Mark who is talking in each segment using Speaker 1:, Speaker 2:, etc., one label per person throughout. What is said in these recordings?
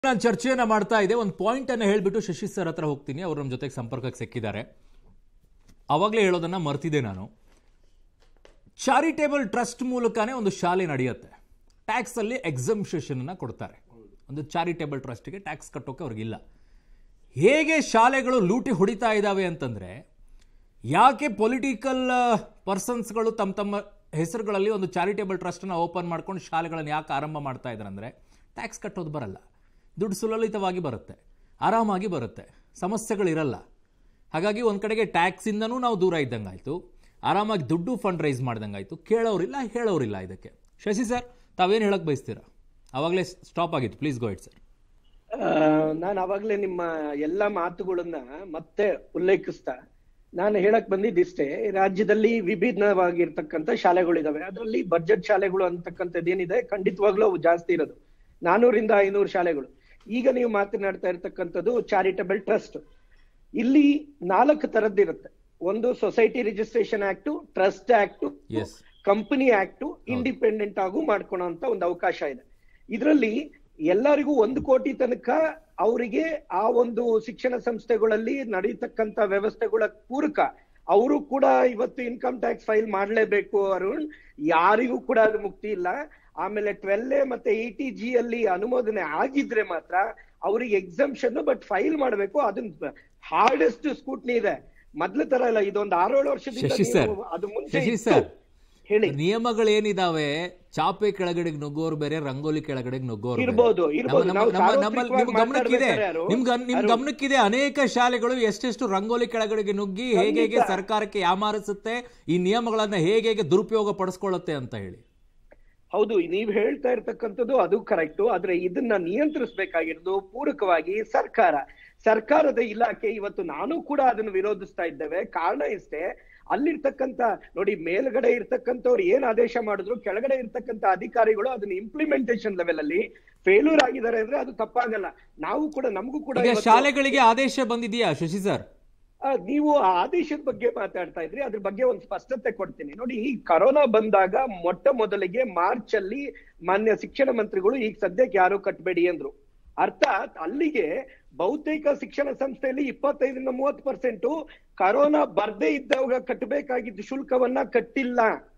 Speaker 1: ನಾನು ಚರ್ಚೆಯನ್ನ ಮಾಡ್ತಾ ಇದ್ದೆ ಒಂದು ಪಾಯಿಂಟ್ ಅನ್ನ ಹೇಳ್ಬಿಟ್ಟು ಶಶಿ ಸರ್ ಹತ್ರ ಹೋಗ್ತೀನಿ ಅವ್ರು ನಮ್ಮ ಜೊತೆಗೆ ಸಂಪರ್ಕಕ್ಕೆ ಸಿಕ್ಕಿದ್ದಾರೆ ಅವಾಗಲೇ ಹೇಳೋದನ್ನ ಮರ್ತಿದ್ದೆ ನಾನು ಚಾರಿಟೇಬಲ್ ಟ್ರಸ್ಟ್ ಮೂಲಕನೇ ಒಂದು ಶಾಲೆ ನಡೆಯುತ್ತೆ ಟ್ಯಾಕ್ಸ್ ಅಲ್ಲಿ ಎಕ್ಸಮ್ಷನ್ ಅನ್ನ ಕೊಡ್ತಾರೆ ಒಂದು ಚಾರಿಟೇಬಲ್ ಟ್ರಸ್ಟ್ಗೆ ಟ್ಯಾಕ್ಸ್ ಕಟ್ಟೋಕೆ ಅವ್ರಿಗಿಲ್ಲ ಹೇಗೆ ಶಾಲೆಗಳು ಲೂಟಿ ಹೊಡಿತಾ ಇದ್ದಾವೆ ಅಂತಂದ್ರೆ ಯಾಕೆ ಪೊಲಿಟಿಕಲ್ ಪರ್ಸನ್ಸ್ಗಳು ತಮ್ಮ ತಮ್ಮ ಹೆಸರುಗಳಲ್ಲಿ ಒಂದು ಚಾರಿಟೇಬಲ್ ಟ್ರಸ್ಟನ್ನು ಓಪನ್ ಮಾಡ್ಕೊಂಡು ಶಾಲೆಗಳನ್ನು ಯಾಕೆ ಆರಂಭ ಮಾಡ್ತಾ ಇದ್ದಾರೆ ಅಂದರೆ ಟ್ಯಾಕ್ಸ್ ಕಟ್ಟೋದು ಬರಲ್ಲ ದುಡ್ಡು ಸುಲಲಿತವಾಗಿ ಬರುತ್ತೆ ಆರಾಮಾಗಿ ಬರುತ್ತೆ ಸಮಸ್ಯೆಗಳಿರಲ್ಲ ಹಾಗಾಗಿ ಒಂದು ಕಡೆಗೆ ಟ್ಯಾಕ್ಸಿಂದನೂ ನಾವು ದೂರ ಇದ್ದಂಗಾಯ್ತು ಆರಾಮಾಗಿ ದುಡ್ಡು ಫಂಡ್ ರೈಸ್ ಮಾಡ್ದಂಗಾಯ್ತು ಕೇಳೋರಿಲ್ಲ ಹೇಳೋರಿಲ್ಲ ಇದಕ್ಕೆ ಶಶಿ ಸರ್ ತಾವೇನು ಹೇಳಕ್ ಬಯಸ್ತೀರಾ ಆವಾಗಲೇ ಸ್ಟಾಪ್ ಆಗಿತ್ತು ಪ್ಲೀಸ್ ಗೋ ಇಟ್ ಸರ್
Speaker 2: ನಾನು ಅವಾಗ್ಲೇ ನಿಮ್ಮ ಎಲ್ಲಾ ಮಾತುಗಳನ್ನ ಮತ್ತೆ ಉಲ್ಲೇಖಿಸ್ತಾ ನಾನು ಹೇಳಕ್ ಬಂದಿದ್ದಿಷ್ಟೇ ರಾಜ್ಯದಲ್ಲಿ ವಿಭಿನ್ನವಾಗಿರ್ತಕ್ಕಂಥ ಶಾಲೆಗಳಿದಾವೆ ಅದರಲ್ಲಿ ಬಜೆಟ್ ಶಾಲೆಗಳು ಅಂತಕ್ಕಂಥದ್ದು ಏನಿದೆ ಖಂಡಿತವಾಗ್ಲೂ ಅವು ಜಾಸ್ತಿ ಇರೋದು ನಾನೂರಿಂದ ಐನೂರು ಶಾಲೆಗಳು ಈಗ ನೀವು ಮಾತನಾಡ್ತಾ ಇರ್ತಕ್ಕಂಥದ್ದು ಚಾರಿಟಬಲ್ ಟ್ರಸ್ಟ್ ಇಲ್ಲಿ ನಾಲ್ಕು ತರದ್ದಿರುತ್ತೆ ಒಂದು society registration act trust act
Speaker 1: as
Speaker 2: company act independent ಆಗು ಮಾಡ್ಕೊಳೋಂತ ಒಂದು ಅವಕಾಶ ಇದೆ ಇದರಲ್ಲಿ ಎಲ್ಲರಿಗೂ ಒಂದು ಕೋಟಿ ತನಕ ಅವರಿಗೆ ಆ ಒಂದು ಶಿಕ್ಷಣ ಸಂಸ್ಥೆಗಳಲ್ಲಿ ನಡೀತಕ್ಕಂತ ವ್ಯವಸ್ಥೆಗಳ ಪೂರಕ ಅವರು ಕೂಡ ಇವತ್ತು ಇನ್ಕಮ್ ಟ್ಯಾಕ್ಸ್ ಫೈಲ್ ಮಾಡ್ಲೇಬೇಕು ಅರುಣ್ ಯಾರಿಗೂ ಕೂಡ ಅದು ಮುಕ್ತಿ ಇಲ್ಲ ಆಮೇಲೆ ಟ್ವೆಲ್ ಎ ಮತ್ತೆ ಏಟಿ ಜಿ ಅಲ್ಲಿ ಅನುಮೋದನೆ ಆಗಿದ್ರೆ ಮಾತ್ರ ಅವ್ರಿಗೆ ಎಕ್ಸಂಪ್ಷನ್ ಬಟ್ ಫೈಲ್ ಮಾಡಬೇಕು ಅದನ್ನ ಹಾರ್ಡೆಸ್ಟ್ ಸ್ಕೂಟ್ನಿ ಇದೆ ಮೊದ್ಲ ತರ ಇಲ್ಲ ಇದೊಂದು ಆರೇಳು ವರ್ಷದಿಂದ
Speaker 1: ಶಶಿ ಸರ್
Speaker 2: ನೀವು ಅದು ಮುಂಚೆ
Speaker 1: ಶಶಿ
Speaker 2: ಇತ್ತು.
Speaker 1: ಸರ್
Speaker 2: ಹೇಳಿ
Speaker 1: ನಿಯಮಗಳೇನಿದಾವೆ ಚಾಪೆ ಕೆಳಗಡೆಗೆ ನುಗ್ಗೋರು ಬೇರೆ ರಂಗೋಲಿ ಕೆಳಗಡೆಗೆ ನುಗ್ಗೋರು ಬೇರೆ.
Speaker 2: ಇರ್ಬೋದು, ಇರ್ಬೋದು.
Speaker 1: ನಮ್ಮ-
Speaker 2: ನಾವು
Speaker 1: ನಮ್ಮ- ನಮ್ಮಲ್ಲಿ ನಿಮ್
Speaker 2: ಸಾರ್ವತ್ರಿಕವಾಗಿ
Speaker 1: ಗಮನಕ್ಕಿದೆ
Speaker 2: ಮಾತಾಡ್ಬೇಕಾದ್ರೆ ಯಾರು?
Speaker 1: ನಿಮ್ ಗಮ್- ನಿಮ್
Speaker 2: ಯಾರು?
Speaker 1: ಗಮನಕ್ಕಿದೆ ಅನೇಕ ಶಾಲೆಗಳು ಎಷ್ಟೆಷ್ಟು ರಂಗೋಲಿ ಕೆಳಗಡೆಗೆ ನುಗ್ಗಿ ಹೇಗೆ ಹೇಗೆ
Speaker 2: ಖಂಡಿತ.
Speaker 1: ಸರ್ಕಾರಕ್ಕೆ ಯಾಮಾರಿಸುತ್ತೆ ಈ ನಿಯಮಗಳನ್ನ ಹೇಗೆ ಹೇಗೆ ದುರುಪಯೋಗ ಪಡಿಸ್ಕೊಳ್ಳುತ್ತೆ ಅಂತ ಹೇಳಿ
Speaker 2: ಹೌದು ನೀವ್ ಹೇಳ್ತಾ ಇರ್ತಕ್ಕಂಥದ್ದು ಅದು ಕರೆಕ್ಟ್ ಆದ್ರೆ ಇದನ್ನ ನಿಯಂತ್ರಿಸಬೇಕಾಗಿರೋದು ಪೂರಕವಾಗಿ ಸರ್ಕಾರ ಸರ್ಕಾರದ ಇಲಾಖೆ ಇವತ್ತು ನಾನು ಕೂಡ ಅದನ್ನು ವಿರೋಧಿಸ್ತಾ ಇದ್ದೇವೆ ಕಾರಣ ಇಷ್ಟೇ ಅಲ್ಲಿರ್ತಕ್ಕಂತ ನೋಡಿ ಮೇಲ್ಗಡೆ ಇರ್ತಕ್ಕಂಥವ್ರು ಏನ್ ಆದೇಶ ಮಾಡಿದ್ರು ಕೆಳಗಡೆ ಇರ್ತಕ್ಕಂತ ಅಧಿಕಾರಿಗಳು ಅದನ್ನ ಇಂಪ್ಲಿಮೆಂಟೇಷನ್ ಲೆವೆಲ್ ಅಲ್ಲಿ ಫೇಲ್ಯೂರ್ ಆಗಿದ್ದಾರೆ ಅಂದ್ರೆ ಅದು ತಪ್ಪಾಗಲ್ಲ ನಾವು ಕೂಡ ನಮಗೂ ಕೂಡ
Speaker 1: ಈಗ
Speaker 2: ಇವತ್ತು-
Speaker 1: ಶಾಲೆಗಳಿಗೆ ಆದೇಶ ಬಂದಿದೆಯಾ ಶಶಿ ಸರ್
Speaker 2: ಆ, ನೀವು ಆ ಆದೇಶದ ಬಗ್ಗೆ ಮಾತಾಡ್ತಾ ಇದ್ರಿ ಅದ್ರ ಬಗ್ಗೆ ಒಂದು ಸ್ಪಷ್ಟತೆ ಕೊಡ್ತೀನಿ ನೋಡಿ ಈ ಕರೋನಾ ಬಂದಾಗ ಮೊಟ್ಟ ಮೊದಲಿಗೆ ಮಾರ್ಚ್ ಅಲ್ಲಿ ಮಾನ್ಯ ಶಿಕ್ಷಣ ಮಂತ್ರಿಗಳು ಈಗ ಸದ್ಯಕ್ಕೆ ಯಾರು ಕಟ್ಟಬೇಡಿ ಅಂದ್ರು ಅರ್ಥಾತ್ ಅಲ್ಲಿಗೆ ಬಹುತೇಕ ಶಿಕ್ಷಣ ಸಂಸ್ಥೆಯಲ್ಲಿ ಇಪ್ಪತ್ತೈದರಿಂದ ಮೂವತ್ತು ಪರ್ಸೆಂಟ್ ಕರೋನಾ ಬರ್ದೇ ಇದ್ದಾಗ ಕಟ್ಟಬೇಕಾಗಿದ್ದ ಶುಲ್ಕವನ್ನ ಕಟ್ಟಿಲ್ಲ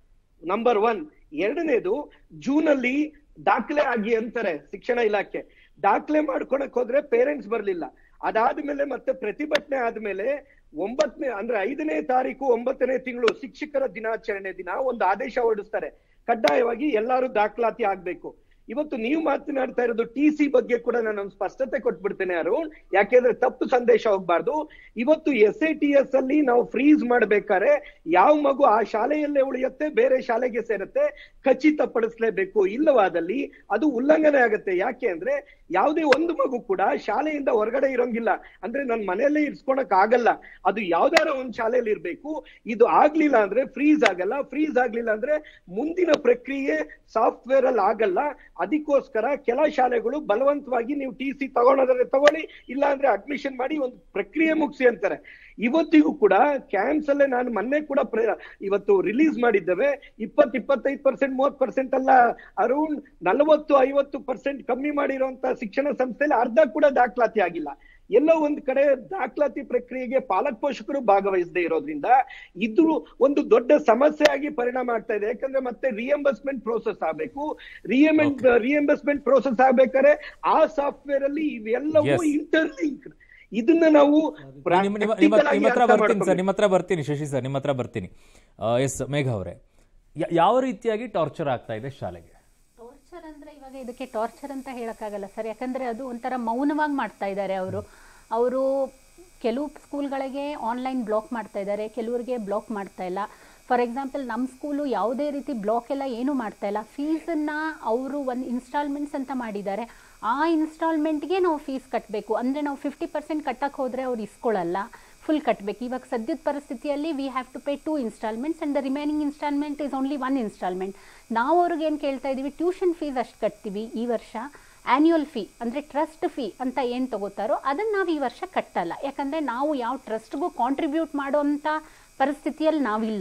Speaker 2: ನಂಬರ್ ಒನ್ ಎರಡನೇದು ಜೂನ್ ಅಲ್ಲಿ ದಾಖಲೆ ಆಗಿ ಅಂತಾರೆ ಶಿಕ್ಷಣ ಇಲಾಖೆ ದಾಖಲೆ ಮಾಡ್ಕೊಳಕ್ ಹೋದ್ರೆ ಪೇರೆಂಟ್ಸ್ ಬರ್ಲಿಲ್ಲ ಅದಾದ್ಮೇಲೆ ಮತ್ತೆ ಪ್ರತಿಭಟನೆ ಆದ್ಮೇಲೆ ಒಂಬತ್ತನೇ ಅಂದ್ರೆ ಐದನೇ ತಾರೀಕು ಒಂಬತ್ತನೇ ತಿಂಗಳು ಶಿಕ್ಷಕರ ದಿನಾಚರಣೆ ದಿನ ಒಂದು ಆದೇಶ ಹೊರಡಿಸ್ತಾರೆ ಕಡ್ಡಾಯವಾಗಿ ಎಲ್ಲರೂ ದಾಖಲಾತಿ ಆಗ್ಬೇಕು ಇವತ್ತು ನೀವು ಮಾತನಾಡ್ತಾ ಇರೋದು ಟಿ ಸಿ ಬಗ್ಗೆ ಕೂಡ ನಾನು ಒಂದು ಸ್ಪಷ್ಟತೆ ಕೊಟ್ಬಿಡ್ತೇನೆ ಅರುಣ್ ಯಾಕೆಂದ್ರೆ ತಪ್ಪು ಸಂದೇಶ ಹೋಗ್ಬಾರ್ದು ಇವತ್ತು ಎಸ್ ಐ ಟಿ ಎಸ್ ಅಲ್ಲಿ ನಾವು ಫ್ರೀಸ್ ಮಾಡ್ಬೇಕಾದ್ರೆ ಯಾವ ಮಗು ಆ ಶಾಲೆಯಲ್ಲೇ ಉಳಿಯುತ್ತೆ ಬೇರೆ ಶಾಲೆಗೆ ಸೇರುತ್ತೆ ಖಚಿತಪಡಿಸ್ಲೇಬೇಕು ಇಲ್ಲವಾದಲ್ಲಿ ಅದು ಉಲ್ಲಂಘನೆ ಆಗುತ್ತೆ ಯಾಕೆ ಅಂದ್ರೆ ಯಾವುದೇ ಒಂದು ಮಗು ಕೂಡ ಶಾಲೆಯಿಂದ ಹೊರಗಡೆ ಇರೋಂಗಿಲ್ಲ ಅಂದ್ರೆ ನನ್ನ ಮನೆಯಲ್ಲೇ ಇರ್ಸ್ಕೊಳಕ್ ಆಗಲ್ಲ ಅದು ಯಾವ್ದಾರ ಒಂದ್ ಶಾಲೆಯಲ್ಲಿ ಇರ್ಬೇಕು ಇದು ಆಗ್ಲಿಲ್ಲ ಅಂದ್ರೆ ಫ್ರೀಸ್ ಆಗಲ್ಲ ಫ್ರೀಸ್ ಆಗ್ಲಿಲ್ಲ ಅಂದ್ರೆ ಮುಂದಿನ ಪ್ರಕ್ರಿಯೆ ಸಾಫ್ಟ್ವೇರ್ ಅಲ್ಲಿ ಆಗಲ್ಲ ಅದಕ್ಕೋಸ್ಕರ ಕೆಲ ಶಾಲೆಗಳು ಬಲವಂತವಾಗಿ ನೀವು ಟಿ ಸಿ ತಗೊಳೋದ್ರೆ ತಗೊಳ್ಳಿ ಇಲ್ಲ ಅಂದ್ರೆ ಅಡ್ಮಿಷನ್ ಮಾಡಿ ಒಂದು ಪ್ರಕ್ರಿಯೆ ಮುಗಿಸಿ ಅಂತಾರೆ ಇವತ್ತಿಗೂ ಕೂಡ ಕ್ಯಾಂಪ್ಸ್ ಅಲ್ಲೇ ನಾನು ಮೊನ್ನೆ ಕೂಡ ಪ್ರ- ಇವತ್ತು ರಿಲೀಸ್ ಮಾಡಿದ್ದೇವೆ ಇಪ್ಪತ್ ಇಪ್ಪತ್ತೈದು ಪರ್ಸೆಂಟ್ ಮೂವತ್ ಪರ್ಸೆಂಟ್ ಅಲ್ಲ ಅರುಣ್ ನಲವತ್ತು ಐವತ್ತು ಪರ್ಸೆಂಟ್ ಕಮ್ಮಿ ಮಾಡಿರುವಂತ ಶಿಕ್ಷಣ ಸಂಸ್ಥೆಯಲ್ಲಿ ಅರ್ಧ ಕೂಡ ದಾಖಲಾತಿ ಆಗಿಲ್ಲ ಎಲ್ಲೋ ಒಂದ್ ಕಡೆ ದಾಖಲಾತಿ ಪ್ರಕ್ರಿಯೆಗೆ ಪಾಲಕ್ ಪೋಷಕರು ಭಾಗವಹಿಸದೇ ಇರೋದ್ರಿಂದ ಇದು ಒಂದು ದೊಡ್ಡ ಸಮಸ್ಯೆ ಆಗಿ ಪರಿಣಾಮ ಆಗ್ತಾ ಇದೆ ಯಾಕಂದ್ರೆ ಮತ್ತೆ ರಿಯಂಬರ್ಸ್ಮೆಂಟ್ ಪ್ರೋಸೆಸ್ ಆಗ್ಬೇಕು ರಿಯಮೆಂಟ್ ರಿಯಂಬರ್ಸ್ಮೆಂಟ್ ಪ್ರೋಸೆಸ್ ಆಗ್ಬೇಕಾದ್ರೆ ಆ ಸಾಫ್ಟ್ವೇರ್ ಅಲ್ಲಿ ಇವೆಲ್ಲವೂ
Speaker 1: Yes.
Speaker 2: ಇಂಟರ್ಲಿಂಕ್ ಇದನ್ನ ನಾವು
Speaker 1: ನಿಮ್ಮ ನಿಮ್ಮ- ನಿಮ್ಮ
Speaker 2: practical ಆಗಿ
Speaker 1: ನಿಮ್ಮ ಹತ್ರ
Speaker 2: ಅರ್ಥ
Speaker 1: ಬರ್ತೀನಿ ಸರ್
Speaker 2: ಮಾಡ್ಕೊಬೇಕು.
Speaker 1: ನಿಮ್ಮ ಹತ್ರ ಬರ್ತೀನಿ ಶಶಿ ಸರ್ ನಿಮ್ಮ ಹತ್ರ ಬರ್ತೀನಿ ಎಸ್ ಮೇಘ ಅವರೇ ಯ- ಯಾವ ರೀತಿಯಾಗಿ ಟಾರ್ಚರ್ ಆಗ್ತಾ ಇದೆ ಶಾಲೆಗೆ
Speaker 3: ಟಾರ್ಚರ್ ಅಂದ್ರೆ ಇವಾಗ ಇದಕ್ಕೆ ಟಾರ್ಚರ್ ಅಂತ ಹೇಳಕ್ಕಾಗಲ್ಲ ಸರ್ ಯಾಕಂದ್ರೆ ಅದು ಒಂಥರ ಮೌನವಾಗಿ ಮಾಡ್ತಾ ಇದ್ದಾರೆ ಅವರು ಅವರು ಕೆಲವು ಸ್ಕೂಲ್ಗಳಿಗೆ ಆನ್ಲೈನ್ ಬ್ಲಾಕ್ ಮಾಡ್ತಾ ಇದ್ದಾರೆ ಕೆಲವರಿಗೆ ಬ್ಲಾಕ್ ಮಾಡ್ತಾ ಇಲ್ಲ ಫಾರ್ ಎಕ್ಸಾಂಪಲ್ ನಮ್ಮ ಸ್ಕೂಲು ಯಾವುದೇ ರೀತಿ ಬ್ಲಾಕ್ ಎಲ್ಲ ಏನು ಮಾಡ್ತಾ ಇಲ್ಲ ಫೀಸನ್ನು ಅವರು ಒಂದು ಇನ್ಸ್ಟಾಲ್ಮೆಂಟ್ಸ್ ಅಂತ ಮಾಡಿದ್ದಾರೆ ಆ ಇನ್ಸ್ಟಾಲ್ಮೆಂಟ್ಗೆ ನಾವು ಫೀಸ್ ಕಟ್ಟಬೇಕು ಅಂದರೆ ನಾವು ಫಿಫ್ಟಿ ಪರ್ಸೆಂಟ್ ಕಟ್ಟಕ್ಕೆ ಹೋದರೆ ಅವ್ರು ಇಸ್ಕೊಳ್ಳಲ್ಲ ಫುಲ್ ಕಟ್ಟಬೇಕು ಇವಾಗ ಸದ್ಯದ ಪರಿಸ್ಥಿತಿಯಲ್ಲಿ we have to pay two installments and the remaining installment is only one installment ನಾವು ಅವ್ರಿಗೆ ಏನು ಕೇಳ್ತಾ ಇದ್ದೀವಿ ಟ್ಯೂಷನ್ ಫೀಸ್ ಅಷ್ಟು ಕಟ್ತೀವಿ ಈ ವರ್ಷ ಆ್ಯನ್ಯುವಲ್ ಫೀ ಅಂದರೆ ಟ್ರಸ್ಟ್ ಫೀ ಅಂತ ಏನು ತಗೋತಾರೋ ಅದನ್ನು ನಾವು ಈ ವರ್ಷ ಕಟ್ಟಲ್ಲ ಯಾಕಂದರೆ ನಾವು ಯಾವ ಟ್ರಸ್ಟ್ಗೂ ಕಾಂಟ್ರಿಬ್ಯೂಟ್ ಮಾಡೋವಂಥ ಪರಿಸ್ಥಿತಿಯಲ್ಲಿ ನಾವಿಲ್ಲ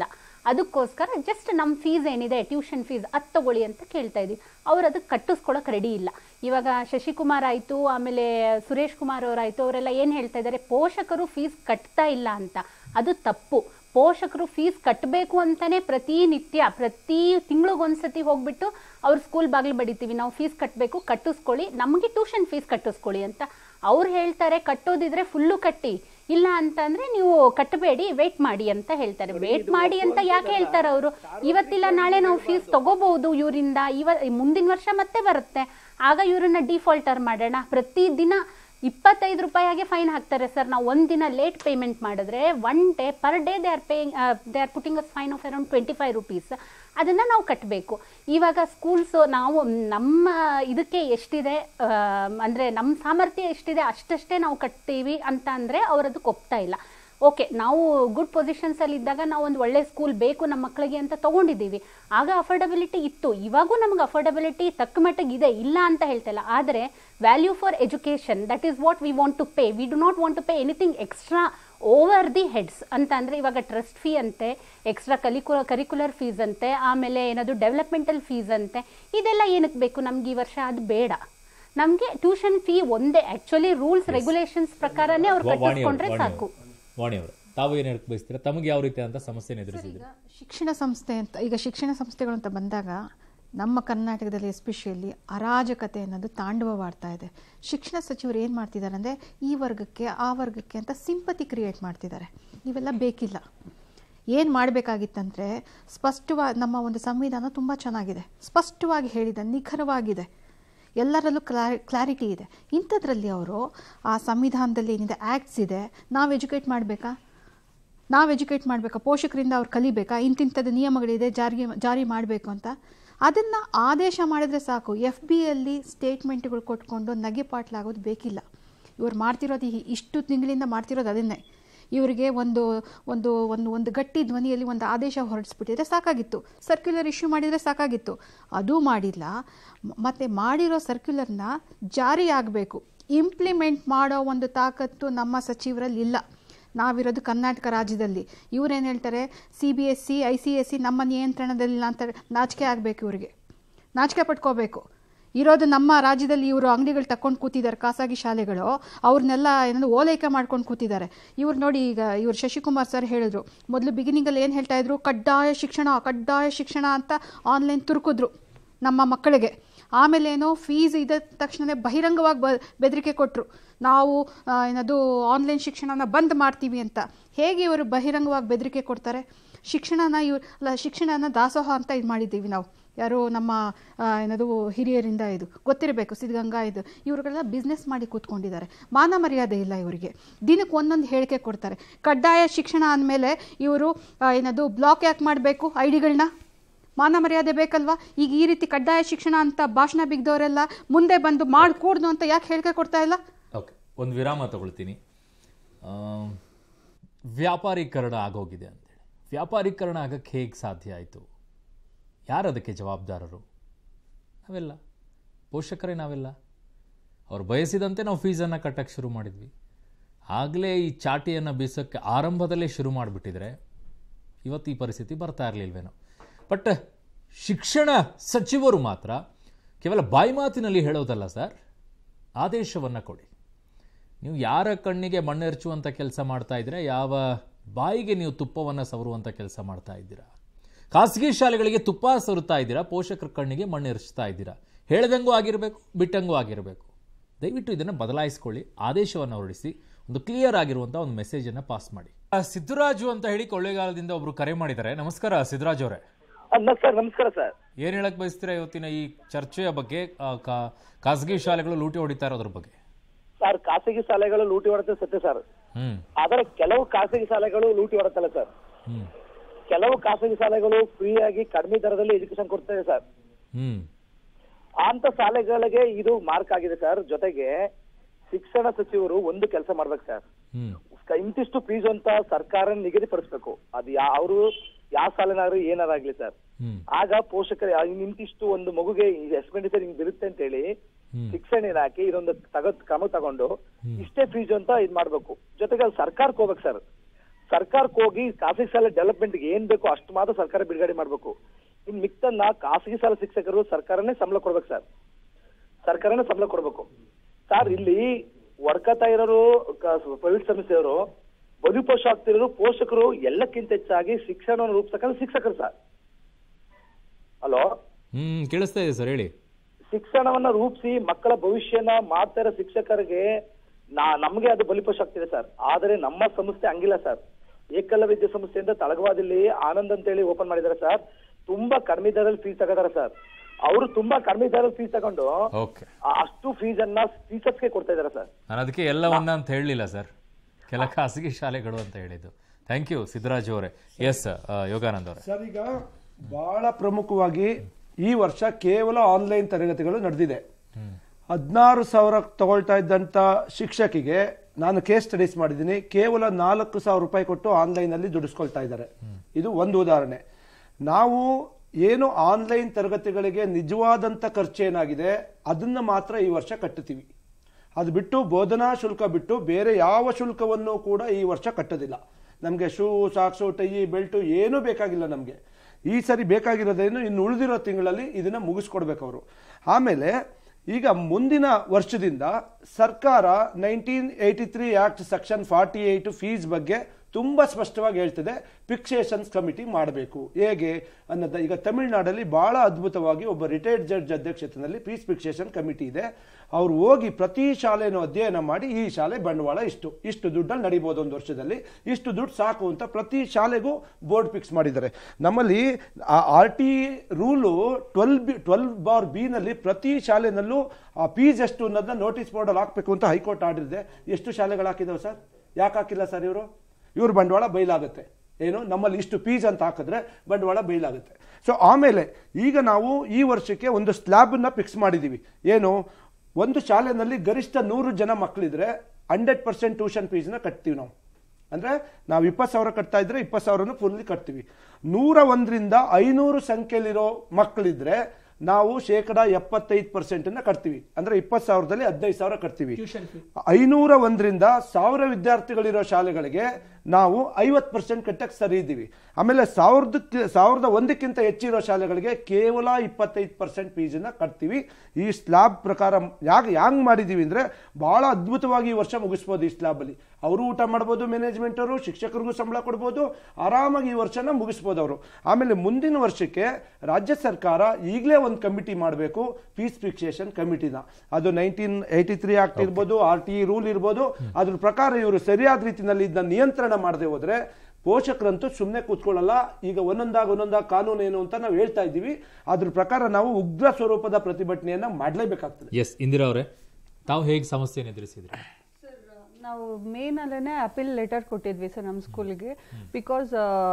Speaker 3: ಅದಕ್ಕೋಸ್ಕರ ಜಸ್ಟ್ ನಮ್ಮ ಫೀಸ್ ಏನಿದೆ ಟ್ಯೂಷನ್ ಫೀಸ್ ಅದು ತಗೊಳ್ಳಿ ಅಂತ ಕೇಳ್ತಾ ಇದ್ದೀವಿ ಅವ್ರು ಅದಕ್ಕೆ ಕಟ್ಟಿಸ್ಕೊಳಕ್ಕೆ ರೆಡಿ ಇಲ್ಲ ಇವಾಗ ಶಶಿಕುಮಾರ್ ಆಯಿತು ಆಮೇಲೆ ಸುರೇಶ್ ಕುಮಾರ್ ಅವರಾಯಿತು ಅವರೆಲ್ಲ ಏನು ಹೇಳ್ತಾ ಇದ್ದಾರೆ ಪೋಷಕರು ಫೀಸ್ ಕಟ್ತಾ ಇಲ್ಲ ಅಂತ ಅದು ತಪ್ಪು ಪೋಷಕರು ಫೀಸ್ ಕಟ್ಟಬೇಕು ಅಂತಾನೆ ಪ್ರತಿನಿತ್ಯ ಪ್ರತಿ ತಿಂಗಳಿಗೊಂದ್ಸತಿ ಹೋಗ್ಬಿಟ್ಟು ಅವ್ರ ಸ್ಕೂಲ್ ಬಾಗಿಲು ಬಡಿತೀವಿ ನಾವು ಫೀಸ್ ಕಟ್ಟಬೇಕು ಕಟ್ಟಿಸ್ಕೊಳ್ಳಿ ನಮಗೆ ಟ್ಯೂಷನ್ ಫೀಸ್ ಕಟ್ಟಿಸ್ಕೊಳ್ಳಿ ಅಂತ ಅವ್ರು ಹೇಳ್ತಾರೆ ಕಟ್ಟೋದಿದ್ರೆ ಫುಲ್ಲು ಕಟ್ಟಿ ಇಲ್ಲ ಅಂತಂದ್ರೆ ನೀವು ಕಟ್ಟಬೇಡಿ ವೇಟ್ ಮಾಡಿ ಅಂತ ಹೇಳ್ತಾರೆ ವೇಟ್ ಮಾಡಿ ಅಂತ ಯಾಕೆ ಹೇಳ್ತಾರೆ ಅವರು ಇವತ್ತಿಲ್ಲ ನಾಳೆ ನಾವು ಫೀಸ್ ತಗೋಬಹುದು ಇವರಿಂದ ಇವ ಮುಂದಿನ ವರ್ಷ ಮತ್ತೆ ಬರುತ್ತೆ ಆಗ ಇವರನ್ನ ಡಿಫಾಲ್ಟರ್ ಮಾಡೋಣ ಪ್ರತಿ ದಿನ ಇಪ್ಪತ್ತೈದು ರೂಪಾಯಿಗೆ ಫೈನ್ ಹಾಕ್ತಾರೆ ಸರ್ ನಾವು ಒಂದು ದಿನ ಲೇಟ್ ಪೇಮೆಂಟ್ ಮಾಡಿದ್ರೆ one day per day they are paying they are putting us fine of around twenty five rupees ಅದನ್ನು ನಾವು ಕಟ್ಟಬೇಕು ಇವಾಗ ಸ್ಕೂಲ್ಸು ನಾವು ನಮ್ಮ ಇದಕ್ಕೆ ಎಷ್ಟಿದೆ ಅಂದರೆ ನಮ್ಮ ಸಾಮರ್ಥ್ಯ ಎಷ್ಟಿದೆ ಅಷ್ಟಷ್ಟೇ ನಾವು ಕಟ್ತೀವಿ ಅಂತ ಅಂದರೆ ಅವ್ರು ಅದಕ್ಕೆ ಒಪ್ತಾ ಇಲ್ಲ ಓಕೆ ನಾವು ಗುಡ್ ಪೊಸಿಷನ್ಸಲ್ಲಿ ಇದ್ದಾಗ ನಾವು ಒಂದು ಒಳ್ಳೆ ಸ್ಕೂಲ್ ಬೇಕು ನಮ್ಮ ಮಕ್ಕಳಿಗೆ ಅಂತ ತೊಗೊಂಡಿದ್ದೀವಿ ಆಗ ಅಫೋರ್ಡಬಿಲಿಟಿ ಇತ್ತು ಇವಾಗೂ ನಮಗೆ ಅಫೋರ್ಡಬಿಲಿಟಿ ತಕ್ಕ ಮಟ್ಟಿಗೆ ಇದೆ ಇಲ್ಲ ಅಂತ ಹೇಳ್ತಾ ಇಲ್ಲ ಆದರೆ value for education that is what we want to pay we do not want to pay anything extra over the heads ಅಂತ ಅಂದರೆ ಇವಾಗ ಟ್ರಸ್ಟ್ ಫೀ ಅಂತೆ ಎಕ್ಸ್ಟ್ರಾ ಕಲಿಕು ಕರಿಕ್ಯುಲರ್ ಫೀಸ್ ಅಂತೆ ಆಮೇಲೆ ಏನಾದರೂ ಡೆವಲಪ್ಮೆಂಟಲ್ ಫೀಸ್ ಅಂತೆ ಇದೆಲ್ಲ ಏನಕ್ಕೆ ಬೇಕು ನಮ್ಗೆ ಈ ವರ್ಷ ಅದು ಬೇಡ ನಮಗೆ ಟ್ಯೂಷನ್ ಫೀ ಒಂದೇ ಆ್ಯಕ್ಚುಲಿ ರೂಲ್ಸ್ ರೆಗ್ಯುಲೇಷನ್ಸ್ ಪ್ರಕಾರನೇ ಅವ್ರು
Speaker 1: ವಾ- ವಾಣಿ
Speaker 3: ಕಟ್ಟಿಸ್ಕೊಂಡ್ರೆ
Speaker 1: ಅವರು
Speaker 3: ಸಾಕು
Speaker 1: ವಾಣಿ ಅವರು ತಾವು ಏನು ಹೇಳಕ್ ಬಯಸ್ತೀರಾ ತಮಗೆ ಯಾವ ರೀತಿ ಅಂತ ಸಮಸ್ಯೆನ ಎದುರಿಸಿದ್ರಿ
Speaker 4: ಶಿಕ್ಷಣ ಸಂಸ್ಥೆ ಅಂತ ಈಗ ಶಿಕ್ಷಣ ಸಂಸ್ಥೆಗಳು ಅಂತ ಬಂದಾಗ ನಮ್ಮ ಕರ್ನಾಟಕದಲ್ಲಿ ಎಸ್ಪೆಷಲಿ ಅರಾಜಕತೆ ಅನ್ನೋದು ತಾಂಡವವಾಡ್ತಾ ಇದೆ ಶಿಕ್ಷಣ ಸಚಿವರು ಏನು ಮಾಡ್ತಿದ್ದಾರೆ ಅಂದರೆ ಈ ವರ್ಗಕ್ಕೆ ಆ ವರ್ಗಕ್ಕೆ ಅಂತ ಸಿಂಪತಿ ಕ್ರಿಯೇಟ್ ಮಾಡ್ತಿದ್ದಾರೆ ಇವೆಲ್ಲ ಬೇಕಿಲ್ಲ ಏನು ಮಾಡಬೇಕಾಗಿತ್ತಂದರೆ ಸ್ಪಷ್ಟವಾಗಿ ನಮ್ಮ ಒಂದು ಸಂವಿಧಾನ ತುಂಬ ಚೆನ್ನಾಗಿದೆ ಸ್ಪಷ್ಟವಾಗಿ ಹೇಳಿದೆ ನಿಖರವಾಗಿದೆ ಎಲ್ಲರಲ್ಲೂ ಕ್ಲಾರಿ ಕ್ಲಾರಿಟಿ ಇದೆ ಇಂಥದ್ರಲ್ಲಿ ಅವರು ಆ ಸಂವಿಧಾನದಲ್ಲಿ ಏನಿದೆ ಆ್ಯಕ್ಟ್ಸ್ ಇದೆ ನಾವು ಎಜುಕೇಟ್ ಮಾಡಬೇಕಾ ನಾವು ಎಜುಕೇಟ್ ಮಾಡಬೇಕಾ ಪೋಷಕರಿಂದ ಅವ್ರು ಕಲಿಬೇಕಾ ಇಂತಿಂಥದ್ದು ನಿಯಮಗಳಿದೆ ಜಾರಿಗೆ ಜಾರಿ ಮಾಡಬೇಕು ಅಂತ ಅದನ್ನು ಆದೇಶ ಮಾಡಿದರೆ ಸಾಕು ಎಫ್ ಬಿಯಲ್ಲಿ ಸ್ಟೇಟ್ಮೆಂಟ್ಗಳು ಕೊಟ್ಕೊಂಡು ನಗೆ ಪಾಟ್ಲಾಗೋದು ಬೇಕಿಲ್ಲ ಇವ್ರು ಮಾಡ್ತಿರೋದು ಈ- ಇಷ್ಟು ತಿಂಗಳಿಂದ ಮಾಡ್ತಿರೋದು ಅದನ್ನೇ ಇವರಿಗೆ ಒಂದು ಒಂದು ಒಂದು ಒಂದು ಗಟ್ಟಿ ಧ್ವನಿಯಲ್ಲಿ ಒಂದು ಆದೇಶ ಹೊರಡಿಸ್ಬಿಟ್ಟಿದ್ರೆ ಸಾಕಾಗಿತ್ತು ಸರ್ಕ್ಯುಲರ್ ಇಶ್ಯೂ ಮಾಡಿದರೆ ಸಾಕಾಗಿತ್ತು ಅದು ಮಾಡಿಲ್ಲ ಮ- ಮತ್ತೆ ಮಾಡಿರೋ ಸರ್ಕ್ಯುಲರ್ನ ಜಾರಿ ಆಗಬೇಕು ಇಂಪ್ಲಿಮೆಂಟ್ ಮಾಡೋ ಒಂದು ತಾಕತ್ತು ನಮ್ಮ ಸಚಿವರಲ್ಲಿ ಇಲ್ಲ ನಾವಿರೋದು ಕರ್ನಾಟಕ ರಾಜ್ಯದಲ್ಲಿ ಇವ್ರೇನು ಹೇಳ್ತಾರೆ C B S C I C S C ನಮ್ಮ ನಿಯಂತ್ರಣದಲ್ಲಿಲ್ಲ ಅಂತ ನಾಚಿಕೆ ಆಗಬೇಕು ಇವರಿಗೆ ನಾಚಿಕೆ ಪಟ್ಕೋಬೇಕು ಇರೋದು ನಮ್ಮ ರಾಜ್ಯದಲ್ಲಿ ಇವರು ಅಂಗಡಿಗಳು ತಕೊಂಡು ಕೂತಿದ್ದಾರೆ ಖಾಸಗಿ ಶಾಲೆಗಳು ಅವ್ರನ್ನೆಲ್ಲ ಏನಂದ್ರೆ ಓಲೈಕೆ ಮಾಡ್ಕೊಂಡು ಕೂತಿದ್ದಾರೆ ಇವ್ರು ನೋಡಿ ಈಗ ಇವ್ರು ಶಶಿಕುಮಾರ್ ಸರ್ ಹೇಳಿದ್ರು ಮೊದಲು ಬಿಗಿನಿಂಗಲ್ಲಿ ಏನು ಹೇಳ್ತಾ ಇದ್ರು ಕಡ್ಡಾಯ ಶಿಕ್ಷಣ ಕಡ್ಡಾಯ ಶಿಕ್ಷಣ ಅಂತ ಆನ್ಲೈನ್ ತುರುಕಿದ್ರು ನಮ್ಮ ಮಕ್ಕಳಿಗೆ ಆಮೇಲೆ ಏನೋ ಫೀಸ್ ಇದ್ದ ತಕ್ಷಣ ಬಹಿರಂಗವಾಗಿ ಬ ಬೆದರಿಕೆ ಕೊಟ್ಟರು ನಾವು ಆ, ಏನದು ಆನ್ಲೈನ್ ಶಿಕ್ಷಣನ ಬಂದ್ ಮಾಡ್ತೀವಿ ಅಂತ ಹೇಗೆ ಇವರು ಬಹಿರಂಗವಾಗಿ ಬೆದರಿಕೆ ಕೊಡ್ತಾರೆ ಶಿಕ್ಷಣನ ಇವ್ ಅಲ್ಲ ಶಿಕ್ಷಣನ ದಾಸೋಹ ಅಂತ ಇದು ಮಾಡಿದ್ದೀವಿ ನಾವು ಯಾರೋ ನಮ್ಮ ಆ, ಏನದು ಹಿರಿಯರಿಂದ ಇದು ಗೊತ್ತಿರಬೇಕು ಸಿದ್ಧಗಂಗಾ ಇದು ಇವ್ರುಗಳೆಲ್ಲ ಬಿಸ್ನೆಸ್ ಮಾಡಿ ಕೂತ್ಕೊಂಡಿದ್ದಾರೆ ಮಾನ ಮರ್ಯಾದೆ ಇಲ್ಲ ಇವರಿಗೆ ದಿನಕ್ಕೆ ಒಂದೊಂದು ಹೇಳಿಕೆ ಕೊಡ್ತಾರೆ ಕಡ್ಡಾಯ ಶಿಕ್ಷಣ ಅಂದಮೇಲೆ ಇವರು ಏನದು ಬ್ಲಾಕ್ ಯಾಕೆ ಮಾಡಬೇಕು ಐ ಡಿಗಳನ್ನ ಮಾನ ಮರ್ಯಾದೆ ಬೇಕಲ್ವಾ ಈಗ ಈ ರೀತಿ ಕಡ್ಡಾಯ ಶಿಕ್ಷಣ ಅಂತ ಭಾಷಣ ಬಿಗ್ದವರೆಲ್ಲ ಮುಂದೆ ಬಂದು ಮಾಡ್ಕೂಡ್ದು ಅಂತ ಯಾಕೆ ಹೇಳಿಕೆ ಕೊಡ್ತಾ ಇಲ್ಲ
Speaker 1: ಓಕೆ ಒಂದು ವಿರಾಮ ತಗೊಳ್ತೀನಿ ಆಮ್, ವ್ಯಾಪಾರೀಕರಣ ಆಗೋಗಿದೆ ಅಂತೇಳಿ ವ್ಯಾಪಾರೀಕರಣ ಆಗಕ್ಕೆ ಹೇಗೆ ಸಾಧ್ಯ ಆಯಿತು ಯಾರು ಅದಕ್ಕೆ ಜವಾಬ್ದಾರರು ನಾವೆಲ್ಲ ಪೋಷಕರೇ ನಾವೆಲ್ಲ ಅವ್ರು ಬಯಸಿದಂತೆ ನಾವು ಫೀಸನ್ನು ಕಟ್ಟಕ್ಕೆ ಶುರು ಮಾಡಿದ್ವಿ ಆಗಲೇ ಈ ಚಾಟಿಯನ್ನು ಬೀಸೋಕ್ಕೆ ಆರಂಭದಲ್ಲೇ ಶುರು ಮಾಡಿಬಿಟ್ಟಿದ್ರೆ ಇವತ್ತು ಈ ಪರಿಸ್ಥಿತಿ ಬರ್ತಾ ಇರಲಿಲ್ವೇನೋ ಬಟ್ ಶಿಕ್ಷಣ ಸಚಿವರು ಮಾತ್ರ ಕೇವಲ ಬಾಯಿ ಮಾತಿನಲ್ಲಿ ಹೇಳೋದಲ್ಲ ಸರ್ ಆದೇಶವನ್ನು ಕೊಡಿ ನೀವು ಯಾರ ಕಣ್ಣಿಗೆ ಮಣ್ಣೆರಚುವಂಥ ಕೆಲಸ ಮಾಡ್ತಾ ಇದ್ದೀರಾ ಯಾವ ಬಾಯಿಗೆ ನೀವು ತುಪ್ಪವನ್ನು ಸವರುವಂಥ ಕೆಲಸ ಮಾಡ್ತಾ ಇದ್ದೀರಾ ಖಾಸಗಿ ಶಾಲೆಗಳಿಗೆ ತುಪ್ಪ ಸವರುತ್ತಾ ಇದ್ದೀರಾ ಪೋಷಕರ ಕಣ್ಣಿಗೆ ಮಣ್ಣೆರಚ್ತಾ ಇದ್ದೀರಾ ಹೇಳ್ದಂಗೂ ಆಗಿರಬೇಕು ಬಿಟ್ಟಂಗೂ ಆಗಿರಬೇಕು ದಯವಿಟ್ಟು ಇದನ್ನು ಬದಲಾಯಿಸ್ಕೊಳ್ಳಿ ಆದೇಶವನ್ನು ಹೊರಡಿಸಿ ಒಂದು ಕ್ಲಿಯರ್ ಆಗಿರುವಂಥ ಒಂದು ಮೆಸೇಜನ್ನು ಪಾಸ್ ಮಾಡಿ ಆ, ಸಿದ್ದರಾಜು ಅಂತ ಹೇಳಿ ಕೊಳ್ಳೇಗಾಲದಿಂದ ಒಬ್ರು ಕರೆ ಮಾಡಿದ್ದಾರೆ ನಮಸ್ಕಾರ ಸಿದ್ದರಾಜು ಅವರೇ
Speaker 5: ಸರ್ ನಮಸ್ಕಾರ ಸರ್
Speaker 1: ಏನು ಹೇಳಕ್ ಬಯಸ್ತೀರಾ ಇವತ್ತಿನ ಈ ಚರ್ಚೆಯ ಬಗ್ಗೆ ಆ, ಕಾ- ಖಾಸಗಿ ಶಾಲೆಗಳು ಲೂಟಿ ಹೊಡಿತಾ ಇರೋದ್ರ ಬಗ್ಗೆ
Speaker 5: ಸರ್ ಖಾಸಗಿ ಶಾಲೆಗಳು ಲೂಟಿ ಹೊಡೆತ ಸತ್ಯ ಸರ್
Speaker 1: ಹ್ಮ್
Speaker 5: ಆದರೆ ಕೆಲವು ಖಾಸಗಿ ಶಾಲೆಗಳು ಲೂಟಿ ಹೊಡೆತಲ್ಲ ಸರ್
Speaker 1: ಹ್ಮ್
Speaker 5: ಕೆಲವು ಖಾಸಗಿ ಶಾಲೆಗಳು ಫ್ರೀ ಆಗಿ ಕಡಿಮೆ ದರದಲ್ಲಿ ಎಜುಕೇಶನ್ ಕೊಡ್ತವೆ ಸರ್
Speaker 1: ಹ್ಮ್
Speaker 5: ಅಂತ ಶಾಲೆಗಳಿಗೆ ಇದು ಮಾರ್ಕ್ ಆಗಿದೆ ಸರ್ ಜೊತೆಗೆ ಶಿಕ್ಷಣ ಸಚಿವರು ಒಂದು ಕೆಲಸ ಮಾಡ್ಬೇಕು ಸರ್
Speaker 1: ಹ್ಮ್
Speaker 5: ಇಂತಿಷ್ಟು ಫೀಸ್ ಅಂತ ಸರ್ಕಾರ ನಿಗದಿಪಡಿಸ್ಬೇಕು ಅದು ಯಾವ ಯಾವ ಶಾಲೆನಾದ್ರು ಏನಾರಾಗ್ಲಿ ಸರ್
Speaker 1: ಹ್ಮ್
Speaker 5: ಆಗ ಪೋಷಕರು ಯಾ- ಇಂತಿಷ್ಟು ಒಂದು ಮಗುಗೆ ಎಕ್ಸ್ಪೆಂಡಿಚರ್ ಹಿಂಗ್ ಇರುತ್ತೆ ಅಂತ ಹೇಳಿ
Speaker 1: ಹ್ಮ್.
Speaker 5: ಶಿಕ್ಷಣ ಇಲಾಖೆ ಇದೊಂದು ತಗದ್ ಕ್ರಮ ತಗೊಂಡು ಇಷ್ಟೇ ಫೀಸ್ ಅಂತ ಇದ್ ಮಾಡ್ಬೇಕು ಜೊತೆಗೆ ಅದು ಸರ್ಕಾರಕ್ಕೆ ಹೋಗ್ಬೇಕು ಸರ್ ಸರ್ಕಾರಕ್ಕೆ ಹೋಗಿ ಖಾಸಗಿ ಶಾಲೆ ಡೆವಲಪ್ಮೆಂಟ್ಗೆ ಏನ್ ಬೇಕೋ ಅಷ್ಟು ಮಾತ್ರ ಸರ್ಕಾರ ಬಿಡುಗಡೆ ಮಾಡ್ಬೇಕು ಇನ್ ಮಿಕ್ತನ್ನ ಖಾಸಗಿ ಶಾಲಾ ಶಿಕ್ಷಕರು ಸರ್ಕಾರನೇ ಸಂಬಳ ಕೊಡ್ಬೇಕು ಸರ್ ಸರ್ಕಾರನೇ ಸಂಬಳ ಕೊಡ್ಬೇಕು ಸರ್ ಇಲ್ಲಿ ವರ್ಕತಾ ಇರೋರು ಪ್ರೈವೇಟ್ ಸಂಸ್ಥೆಯವರು ಬದುಪೋಷ ಆಗ್ತಿರೋರು ಪೋಷಕರು ಎಲ್ಲಕ್ಕಿಂತ ಹೆಚ್ಚಾಗಿ ಶಿಕ್ಷಣವನ್ನು ರೂಪಿಸಕ್ಕಂದ್ರೆ ಶಿಕ್ಷಕರು ಸರ್ ಹಲೋ
Speaker 1: ಹ್ಮ್ ಕೇಳಿಸ್ತಾ ಇದೆ ಸರ್ ಹೇಳಿ
Speaker 5: ಶಿಕ್ಷಣವನ್ನ ರೂಪಿಸಿ ಮಕ್ಕಳ ಭವಿಷ್ಯನ ಮಾಡ್ತಾ ಇರೋ ಶಿಕ್ಷಕರಿಗೆ ನಾ ನಮ್ಗೆ ಅದು ಬಲಿಪಶು ಆಗ್ತಿದೆ ಸರ್ ಆದರೆ ನಮ್ಮ ಸಂಸ್ಥೆ ಹಂಗಿಲ್ಲ ಸರ್ ಏಕಲ ವಿದ್ಯಾ ಸಂಸ್ಥೆಯಿಂದ ತಳಗವಾದಲ್ಲಿ ಆನಂದ್ ಅಂತ ಹೇಳಿ ಓಪನ್ ಮಾಡಿದ್ದಾರೆ ಸರ್ ತುಂಬಾ ಕಡಿಮೆ ದರದಲ್ಲಿ ಫೀಸ್ ತಗೋತಾರೆ ಸರ್ ಅವರು ತುಂಬಾ ಕಡಿಮೆ ದರದಲ್ಲಿ ಫೀಸ್ ತಗೊಂಡು
Speaker 1: ಓಕೆ
Speaker 5: ಆ ಅಷ್ಟು ಫೀಸ್ ಅನ್ನ ಟೀಚರ್ಸ್ಗೆ ಕೊಡ್ತಾ ಇದ್ದಾರೆ ಸರ್
Speaker 1: ನಾನು ಅದಕ್ಕೆ ಎಲ್ಲವನ್ನ ಅಂತ ಹೇಳಲಿಲ್ಲ ಸರ್ ಕೆಲ ಖಾಸಗಿ ಶಾಲೆಗಳು ಅಂತ ಹೇಳಿದ್ದು ಥ್ಯಾಂಕ್ ಯು ಸಿದ್ದರಾಜ್ ಅವರೇ ಎಸ್ ಯೋಗಾನಂದ್ ಅವರೇ
Speaker 6: ಸರ್ ಈಗ ಬಹಳ ಪ್ರಮುಖವಾಗಿ ಈ ವರ್ಷ ಕೇವಲ ಆನ್ಲೈನ್ ತರಗತಿಗಳು ನಡೆದಿದೆ ಹದಿನಾರು ಸಾವಿರ ತಗೊಳ್ತಾ ಇದ್ದಂಥ ಶಿಕ್ಷಕಿಗೆ ನಾನು ಕೇಸ್ ಸ್ಟಡೀಸ್ ಮಾಡಿದ್ದೀನಿ ಕೇವಲ ನಾಲ್ಕು ಸಾವಿರ ರೂಪಾಯಿ ಕೊಟ್ಟು ಆನ್ಲೈನಲ್ಲಿ ದುಡಿಸ್ಕೊಳ್ತಾ ಇದ್ದಾರೆ ಇದು ಒಂದು ಉದಾಹರಣೆ ನಾವು ಏನು ಆನ್ಲೈನ್ ತರಗತಿಗಳಿಗೆ ನಿಜವಾದಂಥ ಖರ್ಚೇನಾಗಿದೆ ಅದನ್ನ ಮಾತ್ರ ಈ ವರ್ಷ ಕಟ್ಟುತ್ತೀವಿ ಅದು ಬಿಟ್ಟು ಬೋಧನಾ ಶುಲ್ಕ ಬಿಟ್ಟು ಬೇರೆ ಯಾವ ಶುಲ್ಕವನ್ನು ಕೂಡ ಈ ವರ್ಷ ಕಟ್ಟೋದಿಲ್ಲ ನಮಗೆ ಶೂ ಸಾಕ್ಸು ಟೈ ಬೆಲ್ಟು ಏನೂ ಬೇಕಾಗಿಲ್ಲ ನಮಗೆ ಈ ಸರಿ ಬೇಕಾಗಿರೋದೇನು ಇನ್ನು ಉಳಿದಿರೋ ತಿಂಗಳಲ್ಲಿ ಇದನ್ನ ಮುಗಿಸ್ಕೊಡ್ಬೇಕು ಅವರು ಆಮೇಲೆ ಈಗ ಮುಂದಿನ ವರ್ಷದಿಂದ ಸರ್ಕಾರ nineteen eighty three act section forty eight fees ಬಗ್ಗೆ ತುಂಬ ಸ್ಪಷ್ಟವಾಗಿ ಹೇಳ್ತದೆ ಫಿಕ್ಸೇಷನ್ಸ್ ಕಮಿಟಿ ಮಾಡಬೇಕು ಹೇಗೆ ಅನ್ನೋದು ಈಗ ತಮಿಳುನಾಡಲ್ಲಿ ಬಹಳ ಅದ್ಭುತವಾಗಿ ಒಬ್ಬ ರಿಟೈರ್ಡ್ ಜಡ್ಜ್ ಅಧ್ಯಕ್ಷತೆಯಲ್ಲಿ ಫೀಸ್ ಫಿಕ್ಸೇಷನ್ ಕಮಿಟಿ ಇದೆ ಅವ್ರು ಹೋಗಿ ಪ್ರತಿ ಶಾಲೆನೂ ಅಧ್ಯಯನ ಮಾಡಿ ಈ ಶಾಲೆ ಬಂಡವಾಳ ಇಷ್ಟು ಇಷ್ಟು ದುಡ್ಡಲ್ಲಿ ನಡಿಬೋದು ಒಂದು ವರ್ಷದಲ್ಲಿ ಇಷ್ಟು ದುಡ್ಡು ಸಾಕು ಅಂತ ಪ್ರತಿ ಶಾಲೆಗೂ ಬೋರ್ಡ್ ಫಿಕ್ಸ್ ಮಾಡಿದ್ದಾರೆ ನಮ್ಮಲ್ಲಿ R T rule twelve B twelve bar ಬಿನಲ್ಲಿ ಪ್ರತಿ ಶಾಲೆನಲ್ಲೂ ಆ ಫೀಸ್ ಎಷ್ಟು ಅನ್ನೋದನ್ನ ನೋಟಿಸ್ ಬೋರ್ಡಲ್ಲಿ ಹಾಕಬೇಕು ಅಂತ ಹೈಕೋರ್ಟ್ ಆರ್ಡರ್ ಇದೆ ಎಷ್ಟು ಶಾಲೆಗಳು ಹಾಕಿದಾವೆ ಸರ್ ಯಾಕೆ ಹಾಕಿಲ್ಲ ಸರ್ ಇವರು ಇವ್ರ ಬಂಡವಾಳ ಬಯಲಾಗುತ್ತೆ ಏನು ನಮ್ಮಲ್ಲಿ ಇಷ್ಟು ಫೀಸ್ ಅಂತ ಹಾಕಿದ್ರೆ ಬಂಡವಾಳ ಬಯಲಾಗುತ್ತೆ ಸೊ ಆಮೇಲೆ ಈಗ ನಾವು ಈ ವರ್ಷಕ್ಕೆ ಒಂದು ಸ್ಲ್ಯಾಬನ್ನ ಫಿಕ್ಸ್ ಮಾಡಿದ್ದೀವಿ ಏನು ಒಂದು ಶಾಲೆನಲ್ಲಿ ಗರಿಷ್ಠ ನೂರು ಜನ ಮಕ್ಕಳಿದ್ರೆ ಹಂಡ್ರೆಡ್ ಪರ್ಸೆಂಟ್ ಟ್ಯೂಷನ್ ಫೀಸ್ನ ಕಟ್ತೀವಿ ನಾವು ಅಂದರೆ ನಾವು ಇಪ್ಪತ್ತು ಸಾವಿರ ಕಟ್ತಾ ಇದ್ರೆ ಇಪ್ಪತ್ತು ಸಾವಿರನೂ ಫುಲ್ಲಿ ಕಟ್ತೀವಿ ನೂರ ಒಂದರಿಂದ ಐನೂರು ಸಂಖ್ಯೆಯಲ್ಲಿರೋ ಮಕ್ಕಳಿದ್ರೆ ನಾವು ಶೇಕಡ ಎಪ್ಪತ್ತೈದು ಪರ್ಸೆಂಟನ್ನು ಕಟ್ತೀವಿ ಅಂದರೆ ಇಪ್ಪತ್ತು ಸಾವಿರದಲ್ಲಿ ಹದಿನೈದು ಸಾವಿರ ಕಟ್ತೀವಿ ಐನೂರ ಒಂದರಿಂದ ಸಾವಿರ ವಿದ್ಯಾರ್ಥಿಗಳಿರೋ ಶಾಲೆಗಳಿಗೆ ನಾವು ಐವತ್ತು ಪರ್ಸೆಂಟ್ ಕಟ್ಟಕ್ಕೆ ಸರಿ ಇದ್ದೀವಿ ಆಮೇಲೆ ಸಾವಿರದ ಸಾವಿರದ ಒಂದಕ್ಕಿಂತ ಹೆಚ್ಚಿರೋ ಶಾಲೆಗಳಿಗೆ ಕೇವಲ ಇಪ್ಪತ್ತೈದು ಪರ್ಸೆಂಟ್ ಫೀಸನ್ನ ಕಟ್ತೀವಿ ಈ ಸ್ಲ್ಯಾಬ್ ಪ್ರಕಾರ ಯಾಕೆ ಹ್ಯಾಂಗ್ ಮಾಡಿದ್ದೀವಿ ಅಂದರೆ ಭಾಳ ಅದ್ಭುತವಾಗಿ ಈ ವರ್ಷ ಮುಗಿಸ್ಬೋದು ಈ ಸ್ಲ್ಯಾಬಲ್ಲಿ ಅವರು ಊಟ ಮಾಡ್ಬೋದು ಮ್ಯಾನೇಜ್ಮೆಂಟ್ ಅವರು ಶಿಕ್ಷಕರಿಗೂ ಸಂಬಳ ಕೊಡ್ಬೋದು ಆರಾಮಾಗಿ ಈ ವರ್ಷನ ಮುಗಿಸ್ಬೋದು ಅವರು ಆಮೇಲೆ ಮುಂದಿನ ವರ್ಷಕ್ಕೆ ರಾಜ್ಯ ಸರ್ಕಾರ ಈಗಲೇ ಒಂದು ಕಮಿಟಿ ಮಾಡಬೇಕು ಫೀಸ್ ಫಿಕ್ಸೇಷನ್ ಕಮಿಟಿನ ಅದು ನೈನ್ಟೀನ್ ಏಯ್ಟಿ ತ್ರೀ ಆಕ್ಟ್ ಇರ್ಬೋದು ಆರ್ ಟಿ ರೂಲ್ ಇರ್ಬೋದು ಅದ್ರ ಪ್ರಕಾರ ಇವರು ಸರಿಯಾದ ರೀತಿಯಲ್ಲಿ ಇದನ್ನ ನಿಯಂತ್ರಣ ಮಾಡದೆ ಹೋದ್ರೆ ಪೋಷಕರಂತೂ ಸುಮ್ಮನೆ ಕೂತ್ಕೊಳ್ಳಲ್ಲ ಈಗ ಒಂದೊಂದಾಗ ಒಂದೊಂದಾಗ ಕಾನೂನು ಏನು ಅಂತ ನಾವು ಹೇಳ್ತಾ ಇದ್ದೀವಿ ಅದ್ರ ಪ್ರಕಾರ ನಾವು ಉಗ್ರ ಸ್ವರೂಪದ ಪ್ರತಿಭಟನೆಯನ್ನ ಮಾಡಲೇಬೇಕಾಗ್ತದೆ
Speaker 1: ಎಸ್ ಇಂದಿರಾ ಅವರೇ ತಾವು ಹೇಗೆ ಸಮಸ್ಯೆಯನ್ನು ಎದುರಿಸಿದ್ರಿ
Speaker 7: ನಾವು ಮೇನ್ ಅಲ್ಲೇ ಅಪೀಲ್ ಲೆಟರ್ ಕೊಟ್ಟಿದ್ವಿ ಸರ್ ನಮ್ಮ ಸ್ಕೂಲ್ಗೆ ಬಿಕಾಸ್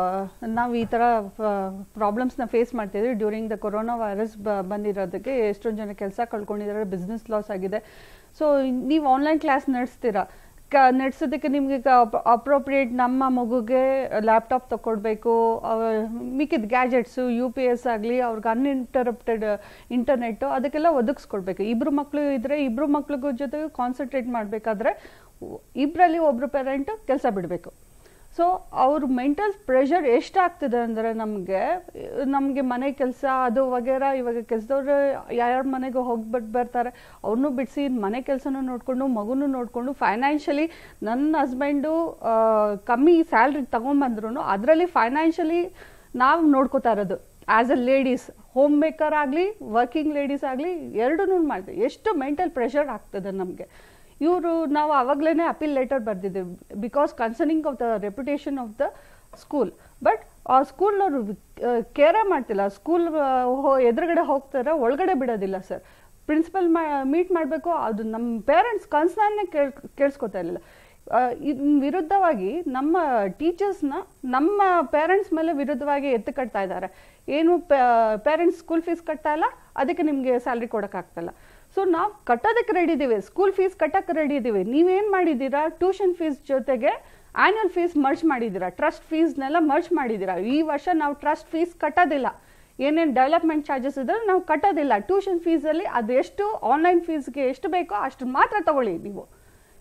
Speaker 7: ನಾವು ಈ ಥರ ಪ್ರಾಬ್ಲಮ್ಸ್ನ ಫೇಸ್ ಮಾಡ್ತಿದ್ವಿ ಡ್ಯೂರಿಂಗ್ ದ ಕೊರೋನಾ ವೈರಸ್ ಬಂದಿರೋದಕ್ಕೆ ಎಷ್ಟೊಂದು ಜನ ಕೆಲಸ ಕಳ್ಕೊಂಡಿದ್ದಾರೆ ಬಿಸ್ನೆಸ್ ಲಾಸ್ ಆಗಿದೆ ಸೊ ನೀವು ಆನ್ಲೈನ್ ಕ್ಲಾಸ್ ನಡೆಸ್ತೀರಾ ಕ ನಡೆಸೋದಕ್ಕೆ ನಿಮಗೆ ಅಪ್ರೋಪ್ರಿಯೇಟ್ ನಮ್ಮ ಮಗುಗೆ ಲ್ಯಾಪ್ಟಾಪ್ ತಗೊಡ್ಬೇಕು ಮಿಕ್ಕಿದ ಗ್ಯಾಜೆಟ್ಸು ಯು ಪಿ ಎಸ್ ಆಗಲಿ ಅವ್ರಿಗೆ ಅನ್ಇಂಟರಪ್ಟೆಡ್ ಇಂಟರ್ನೆಟ್ಟು ಅದಕ್ಕೆಲ್ಲ ಒದಗಿಸ್ಕೊಡ್ಬೇಕು ಇಬ್ಬರು ಮಕ್ಕಳು ಇದ್ದರೆ ಇಬ್ಬರು ಮಕ್ಳಿಗೂ ಜೊತೆಗೆ ಕಾನ್ಸಂಟ್ರೇಟ್ ಮಾಡಬೇಕಾದ್ರೆ ಇಬ್ಬರಲ್ಲಿ ಒಬ್ಬರು ಪೇರೆಂಟ್ ಕೆಲಸ ಬಿಡಬೇಕು ಸೊ ಅವ್ರ ಮೆಂಟಲ್ ಪ್ರೆಷರ್ ಎಷ್ಟಾಗ್ತಿದೆ ಅಂದರೆ ನಮಗೆ ನಮಗೆ ಮನೆ ಕೆಲಸ ಅದು ವಗೇರ ಇವಾಗ ಕೆಲಸದವ್ರು ಯಾರ್ಯಾರ ಮನೆಗೆ ಹೋಗ್ಬಿಟ್ಟು ಬರ್ತಾರೆ ಅವ್ರನ್ನೂ ಬಿಡಿಸಿ ಮನೆ ಕೆಲಸನೂ ನೋಡಿಕೊಂಡು ಮಗುನೂ ನೋಡಿಕೊಂಡು ಫೈನಾನ್ಷಿಯಲಿ ನನ್ನ ಹಸ್ಬೆಂಡು ಕಮ್ಮಿ ಸ್ಯಾಲ್ರಿ ತೊಗೊಂಬಂದ್ರು ಅದರಲ್ಲಿ ಫೈನಾನ್ಷಿಯಲಿ ನಾವು ನೋಡ್ಕೋತಾ ಇರೋದು as a ladies homemaker ಆಗಲಿ ವರ್ಕಿಂಗ್ ಲೇಡೀಸ್ ಆಗಲಿ ಎರಡೂ ಮಾಡಿದೆ ಎಷ್ಟು ಮೆಂಟಲ್ ಪ್ರೆಷರ್ ಆಗ್ತದೆ ನಮಗೆ ಇವರು ನಾವು ಆವಾಗಲೇ ಅಪೀಲ್ ಲೆಟರ್ ಬರೆದಿದ್ದೇವೆ because concerning of the reputation of the school but ಆ ಸ್ಕೂಲ್ನವರು ಕೇರೇ ಮಾಡ್ತಿಲ್ಲ ಸ್ಕೂಲ್ ಎದುರುಗಡೆ ಹೋಗ್ತಾರೆ ಒಳಗಡೆ ಬಿಡೋದಿಲ್ಲ ಸರ್ ಪ್ರಿನ್ಸಿಪಲ್ ಮೀಟ್ ಮಾಡಬೇಕು ಅದು ನಮ್ಮ ಪೇರೆಂಟ್ಸ್ ಕನ್ಸರ್ನೇ ಕೇಳ್ ಕೇಳಿಸ್ಕೊತಾ ಇರಲಿಲ್ಲ ಇದ್ರ ವಿರುದ್ಧವಾಗಿ ನಮ್ಮ ಟೀಚರ್ಸ್ನ ನಮ್ಮ ಪೇರೆಂಟ್ಸ್ ಮೇಲೆ ವಿರುದ್ಧವಾಗಿ ಎತ್ತು ಕಟ್ತಾ ಇದ್ದಾರೆ ಏನು ಪೇರೆಂಟ್ಸ್ ಸ್ಕೂಲ್ ಫೀಸ್ ಕಟ್ತಾ ಇಲ್ಲ ಅದಕ್ಕೆ ನಿಮಗೆ ಸ್ಯಾಲ್ರಿ ಕೊಡೋಕ್ಕಾಗ್ತಾಯಿಲ್ಲ ಸೊ ನಾವು ಕಟ್ಟೋದಕ್ಕೆ ರೆಡಿ ಇದ್ದೀವಿ ಸ್ಕೂಲ್ ಫೀಸ್ ಕಟ್ಟಕ್ಕೆ ರೆಡಿ ಇದ್ದೀವಿ ನೀವೇನು ಮಾಡಿದ್ದೀರಾ ಟ್ಯೂಷನ್ ಫೀಸ್ ಜೊತೆಗೆ ಆ್ಯನ್ಯಲ್ ಫೀಸ್ ಮರ್ಚ್ ಮಾಡಿದ್ದೀರಾ ಟ್ರಸ್ಟ್ ಫೀಸ್ನೆಲ್ಲ ಮರ್ಚ್ ಮಾಡಿದ್ದೀರಾ ಈ ವರ್ಷ ನಾವು ಟ್ರಸ್ಟ್ ಫೀಸ್ ಕಟ್ಟೋದಿಲ್ಲ ಏನೇನು ಡೆವಲಪ್ಮೆಂಟ್ ಚಾರ್ಜಸ್ ಇದ್ರೆ ನಾವು ಕಟ್ಟೋದಿಲ್ಲ ಟ್ಯೂಷನ್ ಫೀಸಲ್ಲಿ ಅದೆಷ್ಟು ಆನ್ಲೈನ್ ಫೀಸ್ಗೆ ಎಷ್ಟು ಬೇಕೋ ಅಷ್ಟು ಮಾತ್ರ ತಗೊಳ್ಳಿ ನೀವು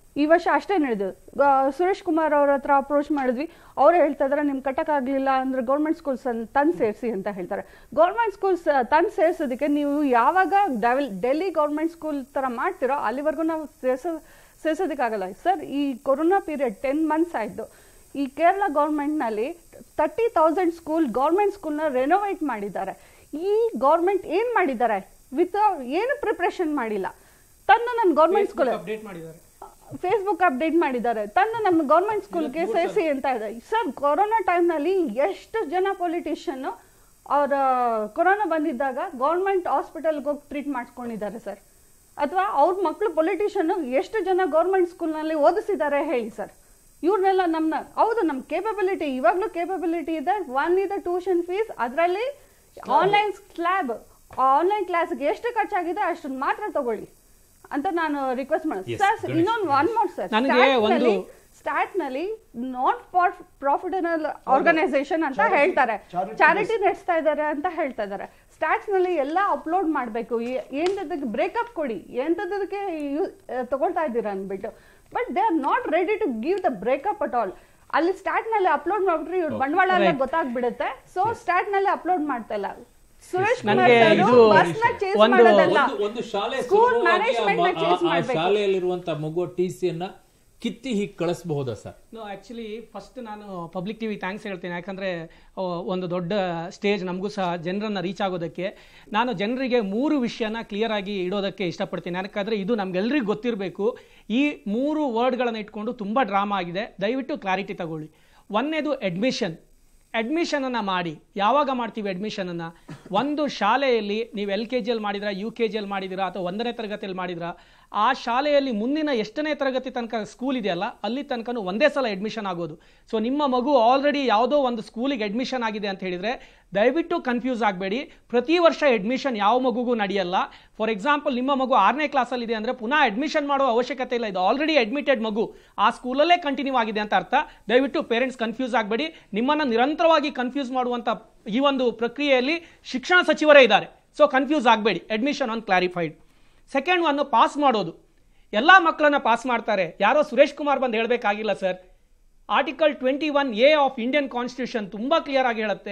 Speaker 7: ಈ ವರ್ಷ ಅಷ್ಟೇ ನಡೆದು ಸುರೇಶ್ ಕುಮಾರ್ ಅವ್ರ ಹತ್ರ ಅಪ್ರೋಚ್ ಮಾಡಿದ್ವಿ ಅವ್ರು ಹೇಳ್ತಾ ಇದಾರೆ ನಿಮ್ಗೆ ಕಟ್ಟಕ್ಕಾಗ್ಲಿಲ್ಲ ಅಂದ್ರೆ ಗೌರ್ಮೆಂಟ್ ಸ್ಕೂಲ್ಸ್ ತಂದು ಸೇರಿಸಿ ಅಂತ ಹೇಳ್ತಾರೆ ಗೌರ್ಮೆಂಟ್ ಸ್ಕೂಲ್ಸ್ ತಂದು ಸೇರಿಸೋದಕ್ಕೆ ನೀವು ಯಾವಾಗ ಡೆಲ್ ಡೆಲ್ಲಿ ಗೌರ್ಮೆಂಟ್ ಸ್ಕೂಲ್ ಥರ ಮಾಡ್ತಿರೋ ಅಲ್ಲಿವರೆಗೂ ನಾವು ಸೇರಿಸೋ ಸೇರಿಸೋದಕ್ಕಾಗಲ್ಲ ಸರ್ ಈ ಕೊರೋನಾ ಪೀರಿಯಡ್ ಟೆನ್ ಮಂತ್ಸ್ ಆಯಿತು ಈ ಕೇರಳ ಗೌರ್ಮೆಂಟ್ನಲ್ಲಿ ತರ್ಟಿ ತೌಸಂಡ್ ಸ್ಕೂಲ್ ಗೌರ್ಮೆಂಟ್ ಸ್ಕೂಲ್ನ ರೆನೋವೇಟ್ ಮಾಡಿದ್ದಾರೆ ಈ ಗೌರ್ಮೆಂಟ್ ಏನು ಮಾಡಿದ್ದಾರೆ ವಿತ್ ಏನು ಪ್ರಿಪ್ರೇಷನ್ ಮಾಡಿಲ್ಲ ತಂದು ನನ್ನ ಗೌರ್ಮೆಂಟ್ ಸ್ಕೂಲ್
Speaker 8: ಅಪ್ಡೇಟ್ ಮಾಡಿದ್ದಾರೆ
Speaker 7: ಫೇಸ್ಬುಕ್ ಅಪ್ಡೇಟ್ ಮಾಡಿದ್ದಾರೆ ತಂದು ನಮ್ಮ ಗೌರ್ಮೆಂಟ್ ಸ್ಕೂಲ್ಗೆ ಸೇರಿಸಿ ಅಂತ ಇದೆ ಸರ್ ಕೊರೋನಾ ಟೈಮ್ನಲ್ಲಿ ಎಷ್ಟು ಜನ ಪೊಲಿಟಿಷಿಯನ್ ಅವರ ಕೊರೋನಾ ಬಂದಿದ್ದಾಗ ಗೌರ್ಮೆಂಟ್ ಹಾಸ್ಪಿಟಲ್ಗೆ ಹೋಗಿ ಟ್ರೀಟ್ ಮಾಡಿಸ್ಕೊಂಡಿದ್ದಾರೆ ಸರ್ ಅಥವಾ ಅವ್ರ ಮಕ್ಕಳು ಪೊಲಿಟಿಷಿಯನ್ ಎಷ್ಟು ಜನ ಗೌರ್ಮೆಂಟ್ ಸ್ಕೂಲ್ನಲ್ಲಿ ಓದಿಸಿದ್ದಾರೆ ಹೇಳಿ ಸರ್ ಇವ್ರನ್ನೆಲ್ಲ ನಮ್ಮನ್ನ ಹೌದು ನಮ್ಮ ಕೇಪಬಿಲಿಟಿ ಇವಾಗಲೂ ಕೇಪಬಿಲಿಟಿ ಇದೆ ಒನ್ ಇದೆ ಟ್ಯೂಷನ್ ಫೀಸ್ ಅದರಲ್ಲಿ ಆನ್ಲೈನ್ ಸ್ಲ್ಯಾಬ್ ಆನ್ಲೈನ್ ಕ್ಲಾಸ್ಗೆ ಎಷ್ಟು ಖರ್ಚಾಗಿದೆ ಅಷ್ಟನ್ನು ಮಾತ್ರ ತಗೊಳ್ಳಿ ಅಂತ ನಾನು ರಿಕ್ವೆಸ್ಟ್ ಮಾಡಿ
Speaker 1: Yes,
Speaker 7: ಸರ್
Speaker 1: ಗಣೇಶ್,
Speaker 7: ಇನ್ನೊಂದು ಒನ್ ಮೋರ್ ಸರ್
Speaker 8: ನನಗೆ ಒಂದು-
Speaker 7: ಸ್ಟಾಟ್ ನಲ್ಲಿ ನಾಟ್ ಪ್ರಾಫಿಟಬಲ್ ಆರ್ಗನೈಸೇಷನ್ ಅಂತ ಹೇಳ್ತಾರೆ ಚಾರಿಟಿ ನಡೆಸ್ತಾ ಇದ್ದಾರೆ ಅಂತ ಹೇಳ್ತಾ ಇದ್ದಾರೆ ಸ್ಟಾಟ್ಸ್ ನಲ್ಲಿ ಎಲ್ಲ ಅಪ್ಲೋಡ್ ಮಾಡಬೇಕು ಏನದಕ್ಕೆ ಬ್ರೇಕಪ್ ಕೊಡಿ ಎಂತದಕ್ಕೆ ತಗೊಳ್ತಾ ಇದ್ದೀರಾ ಅಂದ್ಬಿಟ್ಟು but they are not ready to give the breakup at all ಅಲ್ಲಿ ಸ್ಟಾಟ್ ನಲ್ಲಿ ಅಪ್ಲೋಡ್ ಮಾಡ್ಬಿಟ್ರೆ ಇವ್ರ ಬಂಡವಾಳ ಎಲ್ಲ ಗೊತ್ತಾಗ್ಬಿಡುತ್ತೆ ಸೊ ಸ್ಟಾಟ್ ನಲ್ಲಿ ಅಪ್ಲೋಡ್ ಮಾಡ್ತಾ ಇಲ್ಲ ಸುರೇಶ್ ಕುಮಾರ್
Speaker 8: ನನ್ಗೆ
Speaker 7: ಸರ್
Speaker 8: ಇದು
Speaker 7: ಬಸ್ ನ ಚೇಸ್
Speaker 8: ಒಂದು-
Speaker 7: ಮಾಡೋದಲ್ಲ
Speaker 1: ಒಂದು- ಒಂದು ಶಾಲೆ
Speaker 7: ಸ್ಕೂಲ್
Speaker 1: ಸುಲಭವಾಗಿ ಆ
Speaker 7: ಮ್ಯಾನೇಜ್ಮೆಂಟ್ ನ
Speaker 1: ಮ-
Speaker 7: ಚೇಸ್
Speaker 1: ಆ- ಆ
Speaker 7: ಮಾಡಬೇಕು
Speaker 1: ಶಾಲೆಯಲ್ಲಿರುವಂತ ಮಗು ಟಿ ಸಿಯನ್ನ ಕಿತ್ತಿ ಹೀಗೆ ಕಳಿಸಬಹುದಾ ಸರ್
Speaker 8: ನೋ ಆ್ಯಕ್ಚುಲಿ ಫಸ್ಟ್ ನಾನು ಪಬ್ಲಿಕ್ ಟಿವಿ ಥ್ಯಾಂಕ್ಸ್ ಹೇಳ್ತೀನಿ ಯಾಕಂದರೆ ಒಂದು ದೊಡ್ಡ ಸ್ಟೇಜ್ ನಮಗೂ ಸಹ ಜನರನ್ನು ರೀಚ್ ಆಗೋದಕ್ಕೆ ನಾನು ಜನರಿಗೆ ಮೂರು ವಿಷಯನ ಕ್ಲಿಯರ್ ಆಗಿ ಇಡೋದಕ್ಕೆ ಇಷ್ಟಪಡ್ತೀನಿ ಯಾಕಂದರೆ ಇದು ನಮ್ಗೆಲ್ರಿಗೂ ಗೊತ್ತಿರಬೇಕು ಈ ಮೂರು ವರ್ಡ್ಗಳನ್ನು ಇಟ್ಕೊಂಡು ತುಂಬ ಡ್ರಾಮಾ ಆಗಿದೆ ದಯವಿಟ್ಟು ಕ್ಲಾರಿಟಿ ತಗೊಳ್ಳಿ ಒಂದನೇದು ಅಡ್ಮಿಷನ್ ಅಡ್ಮಿಷನನ್ನು ಮಾಡಿ ಯಾವಾಗ ಮಾಡ್ತೀವಿ ಅಡ್ಮಿಷನನ್ನು ಒಂದು ಶಾಲೆಯಲ್ಲಿ ನೀವು ಎಲ್ ಕೆ ಜಿಯಲ್ಲಿ ಮಾಡಿದ್ರಾ ಯು ಕೆ ಜಿಯಲ್ಲಿ ಮಾಡಿದಿರಾ ಅಥವಾ ಒಂದನೇ ತರಗತಿಯಲ್ಲಿ ಮಾಡಿದ್ರಾ ಆ ಶಾಲೆಯಲ್ಲಿ ಮುಂದಿನ ಎಷ್ಟನೇ ತರಗತಿ ತನಕ ಸ್ಕೂಲ್ ಇದೆಯಲ್ಲ ಅಲ್ಲಿ ತನಕನೂ ಒಂದೇ ಸಲ ಅಡ್ಮಿಷನ್ ಆಗೋದು ಸೊ ನಿಮ್ಮ ಮಗು ಆಲ್ರೆಡಿ ಯಾವುದೋ ಒಂದು ಸ್ಕೂಲಿಗೆ ಅಡ್ಮಿಷನ್ ಆಗಿದೆ ಅಂತ ಹೇಳಿದರೆ ದಯವಿಟ್ಟು ಕನ್ಫ್ಯೂಸ್ ಆಗಬೇಡಿ ಪ್ರತಿ ವರ್ಷ ಅಡ್ಮಿಷನ್ ಯಾವ ಮಗುಗೂ ನಡೆಯಲ್ಲ ಫಾರ್ ಎಕ್ಸಾಂಪಲ್ ನಿಮ್ಮ ಮಗು ಆರನೇ ಕ್ಲಾಸಲ್ಲಿ ಇದೆ ಅಂದರೆ ಪುನಃ ಅಡ್ಮಿಷನ್ ಮಾಡೋ ಅವಶ್ಯಕತೆ ಇಲ್ಲ ಇದು ಆಲ್ರೆಡಿ ಅಡ್ಮಿಟೆಡ್ ಮಗು ಆ ಸ್ಕೂಲಲ್ಲೇ ಕಂಟಿನ್ಯೂ ಆಗಿದೆ ಅಂತ ಅರ್ಥ ದಯವಿಟ್ಟು ಪೇರೆಂಟ್ಸ್ ಕನ್ಫ್ಯೂಸ್ ಆಗಬೇಡಿ ನಿಮ್ಮನ್ನು ನಿರಂತರವಾಗಿ ಕನ್ಫ್ಯೂಸ್ ಮಾಡುವಂಥ ಈ ಒಂದು ಪ್ರಕ್ರಿಯೆಯಲ್ಲಿ ಶಿಕ್ಷಣ ಸಚಿವರೇ ಇದ್ದಾರೆ ಸೊ ಕನ್ಫ್ಯೂಸ್ ಆಗಬೇಡಿ admission on clarified second one pass ಮಾಡೋದು ಎಲ್ಲ ಮಕ್ಕಳನ್ನ ಪಾಸ್ ಮಾಡ್ತಾರೆ ಯಾರೋ ಸುರೇಶ್ ಕುಮಾರ್ ಬಂದು ಹೇಳಬೇಕಾಗಿಲ್ಲ sir article twenty one A of Indian constitution ತುಂಬ ಕ್ಲಿಯರ್ ಆಗಿ ಹೇಳುತ್ತೆ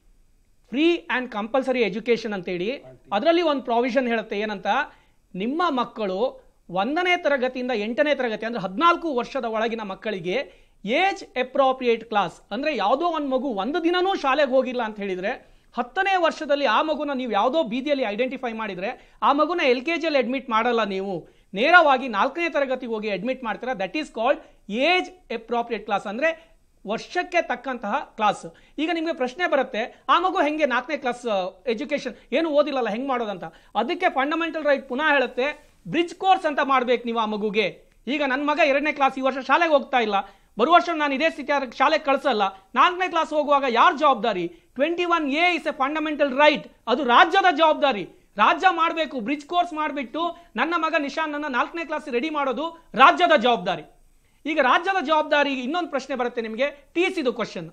Speaker 8: ಫ್ರೀ ಆ್ಯಂಡ್ ಕಂಪಲ್ಸರಿ ಎಜುಕೇಷನ್ ಅಂತೇಳಿ ಅದರಲ್ಲಿ ಒಂದು ಪ್ರಾವಿಷನ್ ಹೇಳುತ್ತೆ ಏನಂತ ನಿಮ್ಮ ಮಕ್ಕಳು ಒಂದನೇ ತರಗತಿಯಿಂದ ಎಂಟನೇ ತರಗತಿ ಅಂದರೆ ಹದಿನಾಲ್ಕು ವರ್ಷದ ಒಳಗಿನ ಮಕ್ಕಳಿಗೆ ಏಜ್ ಅಪ್ರೋಪ್ರಿಯೇಟ್ ಕ್ಲಾಸ್ ಅಂದರೆ ಯಾವುದೋ ಒಂದು ಮಗು ಒಂದು ದಿನನೂ ಶಾಲೆಗೆ ಹೋಗಿಲ್ಲ ಅಂತ ಹೇಳಿದರೆ ಹತ್ತನೇ ವರ್ಷದಲ್ಲಿ ಆ ಮಗುನ ನೀವು ಯಾವುದೋ ಬೀದಿಯಲ್ಲಿ ಐಡೆಂಟಿಫೈ ಮಾಡಿದರೆ ಆ ಮಗುನ ಎಲ್ ಕೆ ಜಿಯಲ್ಲಿ ಅಡ್ಮಿಟ್ ಮಾಡಲ್ಲ ನೀವು ನೇರವಾಗಿ ನಾಲ್ಕನೇ ತರಗತಿಗೆ ಹೋಗಿ ಅಡ್ಮಿಟ್ ಮಾಡ್ತೀರಾ that is called age appropriate class ಅಂದರೆ ವರ್ಷಕ್ಕೆ ತಕ್ಕಂತಹ ಕ್ಲಾಸ್ ಈಗ ನಿಮಗೆ ಪ್ರಶ್ನೆ ಬರುತ್ತೆ ಆ ಮಗು ಹೆಂಗೆ ನಾಲ್ಕನೇ ಕ್ಲಾಸ್ ಎಜುಕೇಶನ್ ಏನು ಓದಿಲ್ಲಲ್ಲ ಹೆಂಗೆ ಮಾಡೋದಂತ ಅದಕ್ಕೆ ಫಂಡಮೆಂಟಲ್ ರೈಟ್ ಪುನಃ ಹೇಳುತ್ತೆ ಬ್ರಿಡ್ಜ್ ಕೋರ್ಸ್ ಅಂತ ಮಾಡ್ಬೇಕು ನೀವು ಆ ಮಗುಗೆ ಈಗ ನನ್ನ ಮಗ ಎರಡನೇ ಕ್ಲಾಸ್ ಈ ವರ್ಷ ಶಾಲೆಗೆ ಹೋಗ್ತಾ ಇಲ್ಲ ಬರುವ ವರ್ಷ ನಾನು ಇದೇ ಸ್ಥಿತಿ ಆದ್ರೆ ಶಾಲೆಗೆ ಕಳಿಸಲ್ಲ ನಾಲ್ಕನೇ ಕ್ಲಾಸ್ ಹೋಗುವಾಗ ಯಾರ ಜವಾಬ್ದಾರಿ twenty one A is a fundamental right ಅದು ರಾಜ್ಯದ ಜವಾಬ್ದಾರಿ ರಾಜ್ಯ ಮಾಡಬೇಕು ಬ್ರಿಡ್ಜ್ ಕೋರ್ಸ್ ಮಾಡಿಬಿಟ್ಟು ನನ್ನ ಮಗ ನಿಶಾನ್ ನಾಲ್ಕನೇ ಕ್ಲಾಸ್ ರೆಡಿ ಮಾಡೋದು ರಾಜ್ಯದ ಜವಾಬ್ದಾರಿ ಈಗ ರಾಜ್ಯದ ಜವಾಬ್ದಾರಿ ಇನ್ನೊಂದು ಪ್ರಶ್ನೆ ಬರುತ್ತೆ ನಿಮಗೆ ಟಿ ಸಿದು ಕ್ವಶನ್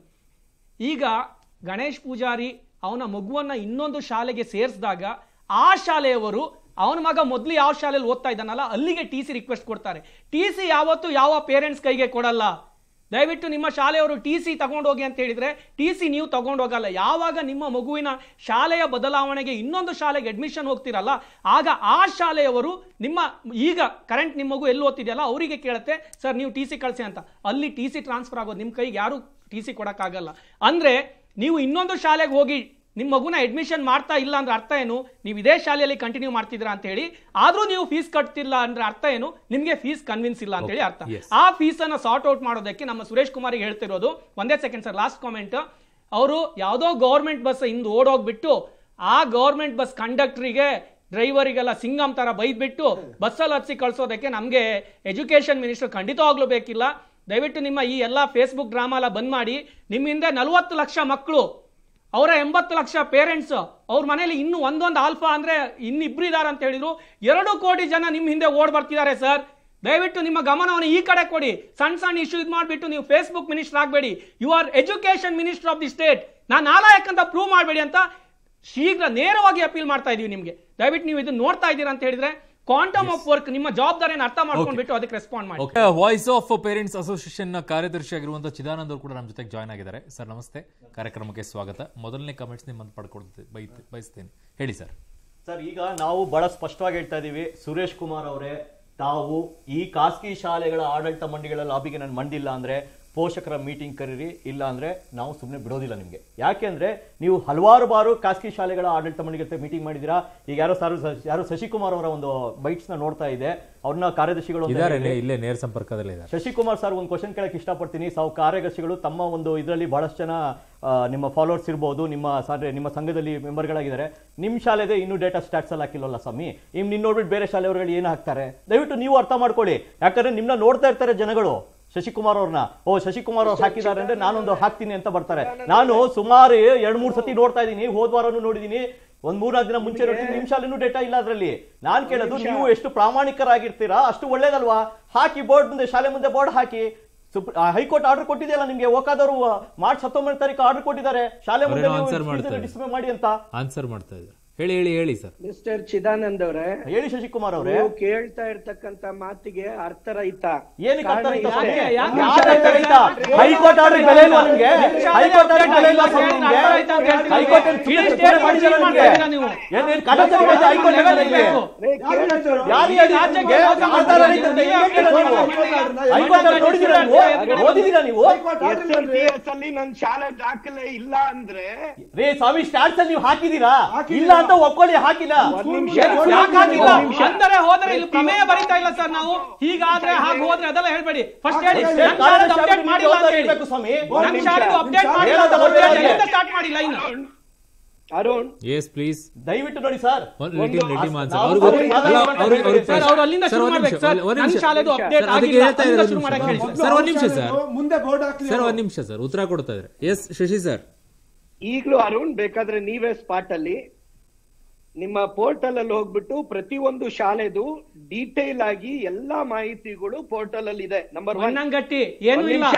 Speaker 8: ಈಗ ಗಣೇಶ್ ಪೂಜಾರಿ ಅವನ ಮಗುವನ್ನ ಇನ್ನೊಂದು ಶಾಲೆಗೆ ಸೇರಿಸಿದಾಗ ಆ ಶಾಲೆಯವರು ಅವನ ಮಗ ಮೊದಲು ಯಾವ ಶಾಲೆಯಲ್ಲಿ ಓದ್ತಾ ಇದ್ದಾನಲ್ಲ ಅಲ್ಲಿಗೆ ಟಿ ಸಿ ರಿಕ್ವೆಸ್ಟ್ ಕೊಡ್ತಾರೆ ಟಿ ಸಿ ಯಾವತ್ತು ಯಾವ ಪೇರೆಂಟ್ಸ್ ಕೈಗೆ ಕೊಡಲ್ಲ ದಯವಿಟ್ಟು ನಿಮ್ಮ ಶಾಲೆಯವರು ಟಿ ಸಿ ತಗೊಂಡೋಗಿ ಅಂತ ಹೇಳಿದ್ರೆ ಟಿ ಸಿ ನೀವು ತಗೊಂಡೋಗಲ್ಲ ಯಾವಾಗ ನಿಮ್ಮ ಮಗುವಿನ ಶಾಲೆಯ ಬದಲಾವಣೆಗೆ ಇನ್ನೊಂದು ಶಾಲೆಗೆ ಅಡ್ಮಿಷನ್ ಹೋಗ್ತಿರಲ್ಲ ಆಗ ಆ ಶಾಲೆಯವರು ನಿಮ್ಮ ಈಗ ಕರೆಂಟ್ ನಿಮ್ಮ ಮಗು ಎಲ್ಲಿ ಓದ್ತಿದೆಯಲ್ಲ ಅವರಿಗೆ ಕೇಳುತ್ತೆ ಸರ್ ನೀವು ಟಿ ಸಿ ಕಳಿಸಿ ಅಂತ ಅಲ್ಲಿ ಟಿ ಸಿ ಟ್ರಾನ್ಸ್ಫರ್ ಆಗೋದು ನಿಮ್ಮ ಕೈಗೆ ಯಾರು ಟಿ ಸಿ ಕೊಡೋಕ್ಕಾಗಲ್ಲ ಅಂದರೆ ನೀವು ಇನ್ನೊಂದು ಶಾಲೆಗೆ ಹೋಗಿ ನಿಮ್ಮ ಮಗುನ ಅಡ್ಮಿಷನ್ ಮಾಡ್ತಾ ಇಲ್ಲ ಅಂದ್ರೆ ಅರ್ಥ ಏನು ನೀವು ಇದೇ ಶಾಲೆಯಲ್ಲಿ ಕಂಟಿನ್ಯೂ ಮಾಡ್ತಿದ್ದೀರಾ ಅಂತ ಹೇಳಿ ಆದ್ರೂ ನೀವು ಫೀಸ್ ಕಟ್ತಿಲ್ಲ ಅಂದ್ರೆ ಅರ್ಥ ಏನು ನಿಮಗೆ ಫೀಸ್ ಕನ್ವಿನ್ಸ್ ಇಲ್ಲ ಅಂತ ಹೇಳಿ ಅರ್ಥ
Speaker 1: Yes.
Speaker 8: ಆ ಫೀಸ್ ಅನ್ನ ಸಾರ್ಟ್ ಔಟ್ ಮಾಡೋದಕ್ಕೆ ನಮ್ಮ ಸುರೇಶ್ ಕುಮಾರಿಗೆ ಹೇಳ್ತಿರೋದು ಒಂದೇ ಸೆಕೆಂಡ್ ಸರ್ ಲಾಸ್ಟ್ ಕಾಮೆಂಟ್ ಅವರು ಯಾವುದೋ ಗೌರ್ಮೆಂಟ್ ಬಸ್ ಹಿಂದೆ ಓಡೋಗ್ಬಿಟ್ಟು ಆ ಗೌರ್ಮೆಂಟ್ ಬಸ್ ಕಂಡಕ್ಟರಿಗೆ ಡ್ರೈವರಿಗೆಲ್ಲ ಸಿಂಗಮ್ ತರ ಬೈದ್ಬಿಟ್ಟು ಬಸ್ಸಲ್ಲಿ ಹತ್ಸಿ ಕಳ್ಸೋದಕ್ಕೆ ನಮಗೆ ಎಜುಕೇಶನ್ ಮಿನಿಸ್ಟರ್ ಖಂಡಿತವಾಗ್ಲೂ ಬೇಕಿಲ್ಲ ದಯವಿಟ್ಟು ನಿಮ್ಮ ಈ ಎಲ್ಲ ಫೇಸ್ಬುಕ್ ಡ್ರಾಮಾ ಎಲ್ಲ ಬಂದ್ ಮಾಡಿ ನಿಮ್ಮ ಹಿಂದೆ ನಲವತ್ತು ಲಕ್ಷ ಮಕ್ಕಳು ಅವರ ಎಂಬತ್ತು ಲಕ್ಷ ಪೇರೆಂಟ್ಸ್ ಅವ್ರ ಮನೇಲಿ ಇನ್ನು ಒಂದೊಂದು ಆಲ್ಫಾ ಅಂದ್ರೆ ಇನ್ನಿಬ್ರು ಇದಾರೆ ಅಂತ ಹೇಳಿದ್ರು ಎರಡು ಕೋಟಿ ಜನ ನಿಮ್ಮ ಹಿಂದೆ ಓಡ್ ಬರ್ತಿದ್ದಾರೆ ಸರ್ ದಯವಿಟ್ಟು ನಿಮ್ಮ ಗಮನವನ್ನು ಈ ಕಡೆ ಕೊಡಿ ಸಣ್ಣ ಸಣ್ಣ ಇಶ್ಯೂ ಇದು ಮಾಡಿಬಿಟ್ಟು ನೀವು ಫೇಸ್ಬುಕ್ ಮಿನಿಸ್ಟರ್ ಆಗಬೇಡಿ you are education minister of the state ನಾನು ನಾಲಾಯಕ್ ಅಂತ ಪ್ರೂವ್ ಮಾಡಬೇಡಿ ಅಂತ ಶೀಘ್ರ ನೇರವಾಗಿ ಅಪೀಲ್ ಮಾಡ್ತಾ ಇದೀವಿ ನಿಮಗೆ ದಯವಿಟ್ಟು ನೀವು ಇದನ್ನ ನೋಡ್ತಾ ಇದ್ದೀರಾ ಅಂತ ಹೇಳಿದ್ರೆ ಕ್ವಾಂಟಮ್ ಆಫ್ ವರ್ಕ್ ನಿಮ್ಮ ಜವಾಬ್ದಾರಿಯನ್ನು ಅರ್ಥ ಮಾಡ್ಕೊಂಡ್ಬಿಟ್ಟು ಅದಕ್ಕೆ ರೆಸ್ಪಾಂಡ್ ಮಾಡಿ
Speaker 1: okay voice of parents association ಕಾರ್ಯದರ್ಶಿ ಆಗಿರುವಂತಹ ಚಿದಾನಂದ್ ಅವರು ಕೂಡ ನಮ್ಮ ಜೊತೆಗೆ ಜಾಯ್ನ್ ಆಗಿದ್ದಾರೆ ಸರ್ ನಮಸ್ತೆ ಕಾರ್ಯಕ್ರಮಕ್ಕೆ ಸ್ವಾಗತ ಮೊದಲನೇ ಕಮೆಂಟ್ಸ್ ನಿಮ್ಮನ್ನು ಪಡ್ಕೊಳ್ತೀನಿ ಬೈ- ಬಯಸ್ತೇನೆ ಹೇಳಿ ಸರ್
Speaker 9: ಸರ್ ಈಗ ನಾವು ಬಹಳ ಸ್ಪಷ್ಟವಾಗಿ ಹೇಳ್ತಾ ಇದೀವಿ ಸುರೇಶ್ ಕುಮಾರ್ ಅವರೇ ತಾವು ಈ ಖಾಸಗಿ ಶಾಲೆಗಳ ಆಡಳಿತ ಮಂಡಳಿಗಳ ಲಾಬಿಗೆ ನಾನು ಮಂಡಿಲ್ಲ ಅಂದ್ರೆ ಪೋಷಕರ ಮೀಟಿಂಗ್ ಕರೀರಿ ಇಲ್ಲ ಅಂದ್ರೆ ನಾವು ಸುಮ್ಮನೆ ಬಿಡೋದಿಲ್ಲ ನಿಮಗೆ ಯಾಕೆಂದ್ರೆ ನೀವು ಹಲವಾರು ಬಾರು ಖಾಸಗಿ ಶಾಲೆಗಳ ಆಡಳಿತ ಮಂಡಳಿ ಜೊತೆ ಮೀಟಿಂಗ್ ಮಾಡಿದಿರಾ ಈಗ ಯಾರೋ ಸರ್ ಯಾರೋ ಶಶಿಕುಮಾರ್ ಅವರ ಒಂದು ಬೈಟ್ಸ್ ನ ನೋಡ್ತಾ ಇದೆ ಅವ್ರನ್ನ ಕಾರ್ಯದರ್ಶಿಗಳು ಅಂತ
Speaker 1: ಇದಾರೆ
Speaker 9: ಹೇಳಿ.
Speaker 1: ಇಲ್ಲೇ ನೇರ ಸಂಪರ್ಕದಲ್ಲೇ ಇದ್ದಾರೆ
Speaker 9: ಶಶಿಕುಮಾರ್ ಸರ್ ಒಂದು ಕ್ವಶನ್ ಕೇಳಕ್ಕೆ ಇಷ್ಟಪಡ್ತೀನಿ ತಾವು ಕಾರ್ಯದರ್ಶಿಗಳು ತಮ್ಮ ಒಂದು ಇದರಲ್ಲಿ ಬಹಳಷ್ಟು ಜನ ಆ, ನಿಮ್ಮ ಫಾಲೋವರ್ಸ್ ಇರ್ಬೋದು ನಿಮ್ಮ ಸಾದ್ರೆ ನಿಮ್ಮ ಸಂಘದಲ್ಲಿ ಮೆಂಬರ್ಗಳಾಗಿದ್ದಾರೆ ನಿಮ್ಮ ಶಾಲೆದೆ ಇನ್ನೂ ಡೇಟಾ ಸ್ಟಾಟ್ಸ್ ಅಲ್ಲಿ ಹಾಕಿಲ್ವಲ್ಲ ಸ್ವಾಮಿ ಇಮ್ ನಿನ್ನ ನೋಡ್ಬಿಟ್ಟು ಬೇರೆ ಶಾಲೆಯವ್ರುಗಳು ಏನು ಹಾಕ್ತಾರೆ ದಯವಿಟ್ಟು ನೀವು ಅರ್ಥ ಮಾಡ್ಕೊಳ್ಳಿ ಯಾಕಂದ್ರೆ ನಿಮ್ಮನ್ನ ನೋಡ್ತಾ ಇರ್ತಾರೆ ಜನಗಳು ಶಶಿಕುಮಾರ್ ಅವ್ರನ್ನ ಓ ಶಶಿಕುಮಾರ್ ಅವ್ರು ಹಾಕಿದ್ದಾರೆ ಅಂದ್ರೆ ನಾನೊಂದು ಹಾಕ್ತೀನಿ ಅಂತ ಬರ್ತಾರೆ ನಾನು ಸುಮಾರು ಎರಡ್ ಮೂರ್ ಸತಿ ನೋಡ್ತಾ ಇದ್ದೀನಿ ಹೋದ್ ವಾರನೂ ನೋಡಿದೀನಿ ಒಂದ್ ಮೂರ್ನಾಲ್ಕು ದಿನ ಮುಂಚೆ ನೋಡಿದ್ದೀನಿ ನಿಮ್ ಶಾಲೆನೂ ಡೇಟಾ ಇಲ್ಲ ಅದ್ರಲ್ಲಿ ನಾನ್ ಕೇಳೋದು ನೀವು ಎಷ್ಟು ಪ್ರಾಮಾಣಿಕರಾಗಿರ್ತೀರಾ ಅಷ್ಟು ಒಳ್ಳೇದಲ್ವಾ ಹಾಕಿ ಬೋರ್ಡ್ ಮುಂದೆ ಶಾಲೆ ಮುಂದೆ ಬೋರ್ಡ್ ಹಾಕಿ ಸುಪ್- ಆ, ಹೈಕೋರ್ಟ್ ಆರ್ಡರ್ ಕೊಟ್ಟಿದೆಯಲ್ಲ ನಿಮ್ಗೆ ಓಕಾದವರು ಮಾರ್ಚ್ ಹತ್ತೊಂಬತ್ತನೇ ತಾರೀಕು ಆರ್ಡರ್ ಕೊಟ್ಟಿದ್ದಾರೆ ಶಾಲೆ ಮುಂದೆ
Speaker 1: ಅವ್ರೇನೋ answer ಮಾಡ್ತಾರೆ.
Speaker 9: ಡಿಸ್ಪ್ಲೇ ಮಾಡಿ ಅಂತ
Speaker 1: ಆನ್ಸರ್ ಮಾಡ್ತಾ ಇದ್ದಾರೆ ಹೇಳಿ ಹೇಳಿ ಹೇಳಿ ಸರ್
Speaker 2: ಮಿಸ್ಟರ್ ಚಿದಾನಂದ್ ಅವರೇ
Speaker 9: ಹೇಳಿ ಶಶಿಕುಮಾರ್ ಅವರೇ
Speaker 2: ನೀವು ಕೇಳ್ತಾ ಇರ್ತಕ್ಕಂತ ಮಾತಿಗೆ ಅರ್ಥರಹಿತ
Speaker 9: ಏನಕ್ಕೆ ಅರ್ಥ
Speaker 2: ಕಾರಣ
Speaker 9: ಆಯ್ತಾ
Speaker 2: ಇಷ್ಟೇ.
Speaker 9: ಸ್ವಾಮಿ?
Speaker 8: ಯಾಕೆ
Speaker 9: ಯಾಕೆ ಅರ್ಥ ಆಯ್ತಾ? ಹೈಕೋರ್ಟ್ ಆರ್ಡರ್ ಬೆಲೆ ಇಲ್ವಾ ನಿಮ್ಗೆ ಹೈಕೋರ್ಟ್ ಆರ್ಡರ್ ಬೆಲೆ ಇಲ್ವಾ ಸ್ವಾಮಿ ನಿಮ್ಗೆ ಹೈಕೋರ್ಟ್ ಏನ್ ಸುಮ್ನೆ ಸುಮ್ನೆ ಮಾಡಿದಾರಾ ನಿಮ್ಗೆ? ಏನ್ ಏನ್ ಕಾಟಾಚಾರ ಮಾಡಿದ ಹೈಕೋರ್ಟ್ ಬೆಲೆ ಇಲ್ಲಿ?
Speaker 2: ರೇ, ಕೇಳಿದ್ರು.
Speaker 9: ಯಾರು ಹೇಳಿ ನಿಮ್ಗೆ? ಆಧಾರ ರಹಿತ ಅಂತ ಹೇಗೆ ಕೇಳೋದು ನೀವು? ಹೈಕೋರ್ಟ್ ಆರ್ಡರ್ ನೋಡಿದ್ದೀರಾ ನೀವು ಓದಿದ್ದೀರಾ ನೀವು
Speaker 2: SLTS ಅಲ್ಲಿ ನನ್ ಶಾಲೆ ದಾಖಲೆ ಇಲ್ಲ ಅಂದ್ರೆ
Speaker 9: ರೇ ಸ್ವಾಮಿ ಸ್ಟಾಟ್ಸ್ ಅಲ್ಲಿ ನೀವು ಹಾಕಿದೀರಾ ಇಲ್ಲ ಅಂತ ಒಪ್ಕೊಳ್ಳಿ ಹಾಕಿಲ್ಲ
Speaker 2: ಒಂದ್ ನಿಮಿಷ
Speaker 8: ಯಾಕೆ ಹಾಕಿಲ್ಲ? ಅಂದರೆ ಹೋದರೆ ಇಲ್ಲಿ ಪ್ರಮೇಯ ಬರೀತಾ ಇಲ್ಲ ಸರ್ ನಾವು ಹೀಗಾದ್ರೆ ಹಾಗೆ ಹೋದ್ರೆ ಅದೆಲ್ಲ ಹೇಳ್ಬೇಡಿ ಫಸ್ಟ್ ಹೇಳಿ
Speaker 9: ಅಷ್ಟೇ,
Speaker 8: ನಮ್ ಶಾಲೆದು
Speaker 9: ಕಾಲೇಜ್
Speaker 8: update ಮಾಡಿಲ್ಲ ಅಂತ ಹೇಳಿ
Speaker 9: ಇರ್ಬೇಕು ಸ್ವಾಮಿ
Speaker 8: ನಮ್ ಶಾಲೆದು ಅಪ್ಡೇಟ್ ಮಾಡಿಲ್ಲ ಅಂತ
Speaker 9: ಹೇಳೋದು
Speaker 8: ಗೊತ್ತೇ
Speaker 9: ಹೇಳಿ.
Speaker 8: ಎಲ್ಲಿಂದ ಸ್ಟಾರ್ಟ್ ಮಾಡಿ ಲೈನ್
Speaker 2: ಅರುಣ್
Speaker 1: ಎಸ್ ಪ್ಲೀಸ್
Speaker 9: ದಯವಿಟ್ಟು ನೋಡಿ ಸರ್ ನಾವು
Speaker 1: ಅವ್ರಿಗೆ
Speaker 9: ಅವ್ರಿಗೆ
Speaker 1: ಅವ್ರಿಗೆ- ಅವ್ರಿಗೆ-
Speaker 8: ಸರ್ ಅವ್ರು ಅಲ್ಲಿಂದ
Speaker 1: ಸರ್,
Speaker 8: ಶುರು
Speaker 1: ಒಂದ್
Speaker 8: ಮಾಡ್ಬೇಕು
Speaker 1: ನಿಮಿಷ,
Speaker 8: ಸರ್
Speaker 1: ಒಂದ್
Speaker 8: ನನ್ನ
Speaker 1: ನಿಮಿಷ.
Speaker 8: ಶಾಲೆದು ಅಪ್ಡೇಟ್
Speaker 1: ಸರ್, ಅದಕ್ಕೆ
Speaker 8: ಆಗಿಲ್ಲ
Speaker 1: ಹೇಳ್ತಾ
Speaker 8: ಅಲ್ಲಿಂದ
Speaker 1: ಇರೋದು
Speaker 8: ಶುರು ಮಾಡಕ್ಕೆ ಹೇಳಿ ಸರ್.
Speaker 1: ಸರ್ ಒಂದ್ ನಿಮಿಷ ಸರ್
Speaker 6: ಮುಂದೆ ಬೋರ್ಡ್ ಹಾಕ್ಲಿ
Speaker 1: ಸರ್ ಒಂದ್ ನಿಮಿಷ ಸರ್ ಉತ್ತರ ಕೊಡ್ತಾ ಇದ್ದಾರೆ ಎಸ್ ಶಶಿ ಸರ್
Speaker 2: ಈಗಲೂ ಅರುಣ್ ಬೇಕಾದ್ರೆ ನೀವೇ ಸ್ಪಾಟ್ ಅಲ್ಲಿ ನಿಮ್ಮ ಪೋರ್ಟಲ್ ಅಲ್ಲಿ ಹೋಗ್ಬಿಟ್ಟು ಪ್ರತಿಯೊಂದು ಶಾಲೆದು ಡೀಟೇಲ್ ಆಗಿ ಎಲ್ಲಾ ಮಾಹಿತಿಗಳು ಪೋರ್ಟಲ್ ಅಲ್ಲಿ ಇದೆ ನಂಬರ್ ಒನ್
Speaker 8: ಮಣ್ಣಂಗಟ್ಟಿ ಏನೂ ಇಲ್ಲ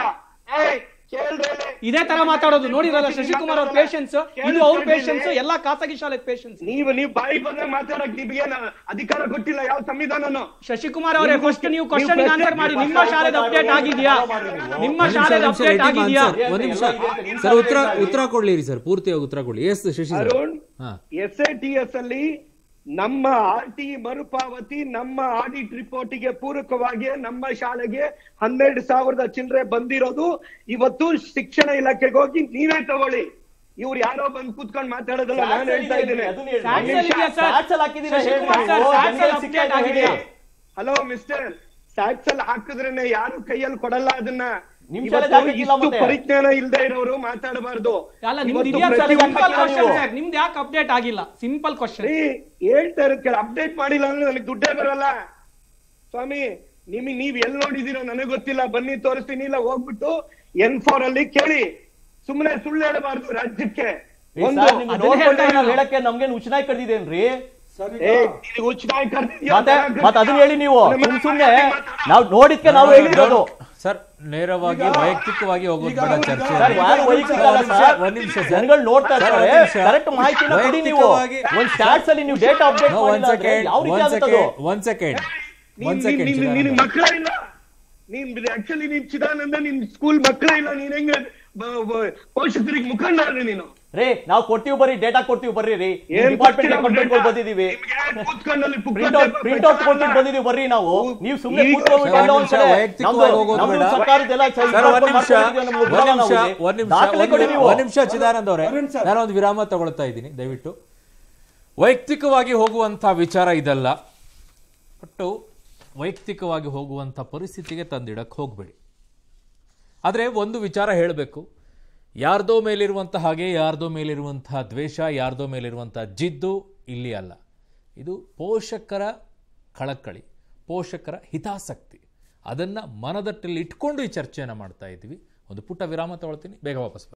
Speaker 2: ಕೇಳ್ರೆ
Speaker 8: ಇದೇ ತರ ಮಾತಾಡೋದು ನೋಡಿರಲ್ಲ ಶಶಿಕುಮಾರ್ ಅವ್ರ ಪೇಷನ್ಸ್ ಇದು ಅವ್ರ ಪೇಷನ್ಸ್ ಎಲ್ಲಾ ಖಾಸಗಿ ಶಾಲೆ ಪೇಷನ್ಸ್
Speaker 2: ನೀವು ನೀವು ಬಾಯಿ ಬಂದ್ರೆ ಮಾತಾಡಕ್ ನಿಮ್ಗೆ ಅಧಿಕಾರ ಕೊಟ್ಟಿಲ್ಲ ಯಾವ ಸಂವಿಧಾನನು
Speaker 8: ಶಶಿಕುಮಾರ್ ಅವರೇ ಫಸ್ಟ್ ನೀವು ಕ್ವಶನ್ ಆನ್ಸರ್ ಮಾಡಿ ನಿಮ್ಮ ಶಾಲೆದ ಅಪ್ಡೇಟ್ ಆಗಿದೆಯಾ ನಿಮ್ಮ
Speaker 1: ಒಂದ್ ನಿಮಿಷ,
Speaker 8: ಶಾಲೆದ
Speaker 1: ಒಂದ್ ನಿಮಿಷ,
Speaker 8: ಅಪ್ಡೇಟ್
Speaker 1: let him
Speaker 8: ಆಗಿದೆಯಾ
Speaker 1: answer. ಒಂದ್ ನಿಮಿಷ ಸರ್ ಉತ್ತರ ಉತ್ತರ ಕೊಡ್ಲಿರಿ ಸರ್ ಪೂರ್ತಿಯಾಗಿ ಉತ್ತರ ಕೊಡ್ಲಿ ಎಸ್ ಶಶಿ ಸರ್
Speaker 2: ಅರುಣ್
Speaker 1: ಹಾ
Speaker 2: ಎಸ್ ಐ ಟಿ ಎಸ್ ಅಲ್ಲಿ ನಮ್ಮ ಆರ್ ಟಿ ಮರುಪಾವತಿ ನಮ್ಮ ಆಡಿಟ್ ರಿಪೋರ್ಟಿಗೆ ಪೂರಕವಾಗಿ ನಮ್ಮ ಶಾಲೆಗೆ ಹನ್ನೆರಡು ಸಾವಿರದ ಚಿಲ್ಲರೆ ಬಂದಿರೋದು ಇವತ್ತು ಶಿಕ್ಷಣ ಇಲಾಖೆಗೆ ಹೋಗಿ ನೀವೇ ತಗೊಳ್ಳಿ ಇವ್ರು ಯಾರೋ ಬಂದು ಕೂತ್ಕೊಂಡು ಮಾತಾಡೋದಲ್ಲ ನಾನು ಹೇಳ್ತಾ ಇದ್ದೀನಿ
Speaker 9: ಅದನ್ನ ಹೇಳಿ.
Speaker 8: Stats ಅಲ್ಲಿ ಇದೆಯಾ ಸರ್?
Speaker 9: Stats ಅಲ್ಲಿ ಹಾಕಿದ್ದೀರಾ ಹೇಳಿ.
Speaker 8: ಶಶಿಕುಮಾರ್ ಸರ್,
Speaker 9: ಓ,
Speaker 8: Stats
Speaker 9: ಜನರಿಗೆ
Speaker 8: ಅಲ್ಲಿ
Speaker 9: ಸಿಗ್ತಾ
Speaker 8: update
Speaker 9: ಇದೆ ಹೇಳಿ.
Speaker 8: ಆಗಿದೆಯಾ?
Speaker 2: ಹಲೋ ಮಿಸ್ಟರ್ ಸ್ಯಾಕ್ಸ್ ಅಲ್ಲಿ ಹಾಕಿದ್ರೇನೆ ಯಾರು ಕೈಯಲ್ಲಿ ಕೊಡಲ್ಲ ಅದನ್ನ
Speaker 9: ನಿಮ್
Speaker 2: ಇವತ್ತು
Speaker 9: ಶಾಲೆಗೆ ಹಾಕಿಲ್ಲ
Speaker 2: ಇಷ್ಟು
Speaker 9: ಮತ್ತೆ.
Speaker 2: ಪರಿಜ್ಞಾನ ಇಲ್ದೇ ಇರೋರು ಮಾತಾಡಬಾರ್ದು
Speaker 8: ಅಲ್ಲ ನಿಮ್ದು
Speaker 2: ಇವತ್ತು
Speaker 8: ಇದೆಯಾ ಸರ್
Speaker 2: ಪ್ರತಿಯೊಂದು
Speaker 8: ಸಿಂಪಲ್ ಕ್ವಶನ್
Speaker 9: ನೀವು.
Speaker 8: ಸರ್ ನಿಮ್ದು ಯಾಕೆ ಅಪ್ಡೇಟ್ ಆಗಿಲ್ಲ ಸಿಂಪಲ್ ಕ್ವಶನ್
Speaker 2: ರೀ ಹೇಳ್ತಾ ಇರೋದ್ ಕೇಳ ಅಪ್ಡೇಟ್ ಮಾಡಿಲ್ಲ ಅಂದ್ರೆ ನನಗೆ ದುಡ್ಡೇ ಬರಲ್ಲ ಸ್ವಾಮಿ ನಿಮಗೆ ನೀವ್ ಎಲ್ಲಿ ನೋಡಿದೀರೋ ನನಗೆ ಗೊತ್ತಿಲ್ಲ ಬನ್ನಿ ತೋರಿಸ್ತೀನಿ ಇಲ್ಲ ಹೋಗ್ಬಿಟ್ಟು ಎನ್ ಫೋರ್ ಅಲ್ಲಿ ಕೇಳಿ ಸುಮ್ಮನೆ ಸುಳ್ಳು ಹೇಳಬಾರ್ದು ರಾಜ್ಯಕ್ಕೆ
Speaker 9: ಏ,
Speaker 2: ಒಂದು
Speaker 9: ಸರ್, ನಿಮ್ಗೆ ನೋಡ್ಕೊಂಡ್ರೆ ನಾವು ಹೇಳಕ್ಕೆ ನಮ್ಗೇನು ಉಚ್ಚನಾಯಿ ಕಡ್ದಿದೇನ್ರಿ
Speaker 2: ಏ, ನಿನಗೆ ಉಚಿತಾಯಿ ಕರ್ದಿದ್ಯಾ?
Speaker 9: ಮತ್ತೆ ಮತ್ತೆ ಅದನ್ನ ಹೇಳಿ ನೀವು ಸುಮ್ ಸುಮ್ನೆ ನಾವು ನೋಡಿದ್ಕೆ ನಾವು ಹೇಳಿರೋದು
Speaker 1: ಸರ್ ನೇರವಾಗಿ ವೈಯಕ್ತಿಕವಾಗಿ ಹೋಗೋದು ಬೇಡ ಚರ್ಚೆ
Speaker 9: ಸರ್, ಯಾರು ವೈಯಕ್ತಿಕ ಅಲ್ಲ ಸರ್.
Speaker 1: ಒಂದ್ ನಿಮಿಷ ಸರ್
Speaker 9: ಜನಗಳು ನೋಡ್ತಾ
Speaker 1: ಸರ್,
Speaker 9: ಇರ್ತಾರೆ
Speaker 1: ಒಂದ್ ನಿಮಿಷ.
Speaker 9: ಕರೆಕ್ಟ್ ಮಾಹಿತಿನ ಕೊಡಿ ನೀವು
Speaker 1: ವೈಯಕ್ತಿಕವಾಗಿ-
Speaker 9: ಒಂದ್ ಸ್ಟಾಟ್ಸ್ ಅಲ್ಲಿ ನೀವು ಡೇಟಾ ಅಪ್ಡೇಟ್
Speaker 1: No, one
Speaker 9: ಮಾಡಿಲ್ಲ ಅಂದ್ರೆ
Speaker 1: second,
Speaker 9: ಯಾವ ರೀತಿ
Speaker 1: one
Speaker 9: ಆಗುತ್ತೆ ಅದು
Speaker 1: second, one second,
Speaker 2: ನೀನ್-
Speaker 1: one
Speaker 2: ನೀನ್-
Speaker 1: second,
Speaker 2: ನೀನ್-
Speaker 1: ಚಿದಾನಂದ.
Speaker 2: ನಿನ್ ಮಕ್ಕಳ ಇಲ್ಲ ನೀನ್ ಆಕ್ಚುಲಿ ನೀನ್ ಚಿದಾನಂದ ನಿನ್ ಸ್ಕೂಲ್ ಮಕ್ಕಳ ಇಲ್ಲ ನೀನ್ ಹೆಂಗ ಪೋಷಕರಿಗೆ ಮುಖಂಡ ನೀನು
Speaker 9: ರೇ ನಾವು ಕೊಡ್ತೀವಿ ಬರ್ರಿ ಡೇಟಾ ಕೊಡ್ತೀವಿ ಬರ್ರಿ ರೀ
Speaker 2: ಏನ್
Speaker 9: ಡಿಪಾರ್ಟ್ಮೆಂಟ್
Speaker 2: ಕೊಡ್ತೀರಾ
Speaker 9: ಕಂಪ್ಲೇಂಟ್
Speaker 2: data?
Speaker 9: ಬಂದಿದೀವಿ
Speaker 2: ನಿಮ್ಗೆ ಕೂತ್ಕೊಂಡಲ್ಲಿ ಪುಕ್ಕಟೆ
Speaker 9: ಪ್ರಿಂಟ್ ಔಟ್ ಪ್ರಿಂಟ್ ಔಟ್ ಕೊಟ್ಬಿಟ್ಟು ಬಂದಿದೀವಿ ಬರ್ರಿ ನಾವು ನೀವು ಸುಮ್ಮನೆ
Speaker 2: ಈಗ
Speaker 9: ಕೂತ್ಕೊಂಡ್ಬಿಟ್ಟು
Speaker 1: ಸರ್,
Speaker 9: ಎಲ್ಲ
Speaker 1: ಒಂದ್
Speaker 9: ಒಂದ್
Speaker 1: ನಿಮಿಷ
Speaker 9: ಕಡೆ
Speaker 1: ವೈಯಕ್ತಿಕವಾಗಿ
Speaker 9: ನಮ್ದು-
Speaker 1: ಹೋಗೋದು
Speaker 9: ನಮ್ದು
Speaker 1: ಬೇಡ.
Speaker 9: ಸರ್ಕಾರದ್ದೆಲ್ಲ
Speaker 1: ಸರ್ ಒಂದ್ ನಿಮಿಷ
Speaker 9: ನಮ್ಗೆ
Speaker 1: ಒಂದ್ ನಿಮಿಷ
Speaker 9: ನಾವು
Speaker 1: ಒಂದ್ ನಿಮಿಷ
Speaker 9: ದಾಖಲೆ ಕೊಡಿ ನೀವು
Speaker 1: ಒಂದ್ ನಿಮಿಷ ಚಿದಾನಂದ್ ಅವರೇ ನಾನೊಂದು ವಿರಾಮ ತಗೊಳ್ತಾ ಇದ್ದೀನಿ ದಯವಿಟ್ಟು ವೈಯಕ್ತಿಕವಾಗಿ ಹೋಗುವಂತ ವಿಚಾರ ಇದಲ್ಲ ಬಟ್ ವೈಯಕ್ತಿಕವಾಗಿ ಹೋಗುವಂತ ಪರಿಸ್ಥಿತಿಗೆ ತಂದಿಡಕ್ ಹೋಗ್ಬೇಡಿ ಆದರೆ ಒಂದು ವಿಚಾರ ಹೇಳಬೇಕು ಯಾರ್ದೋ ಮೇಲಿರುವಂಥ ಹಾಗೆ ಯಾರ್ದೋ ಮೇಲಿರುವಂತಹ ದ್ವೇಷ ಯಾರ್ದೋ ಮೇಲಿರುವಂತಹ ಜಿದ್ದು ಇಲ್ಲಿ ಅಲ್ಲ ಇದು ಪೋಷಕರ ಕಳಕಳಿ ಪೋಷಕರ ಹಿತಾಸಕ್ತಿ ಅದನ್ನು ಮನದಟ್ಟಲ್ಲಿ ಇಟ್ಕೊಂಡು ಈ ಚರ್ಚೆಯನ್ನು ಮಾಡ್ತಾ ಇದ್ದೀವಿ ಒಂದು ಪುಟ್ಟ ವಿರಾಮ ತಗೊಳ್ತೀನಿ ಬೇಗ ವಾಪಸ್ ಬರ್ತೀನಿ.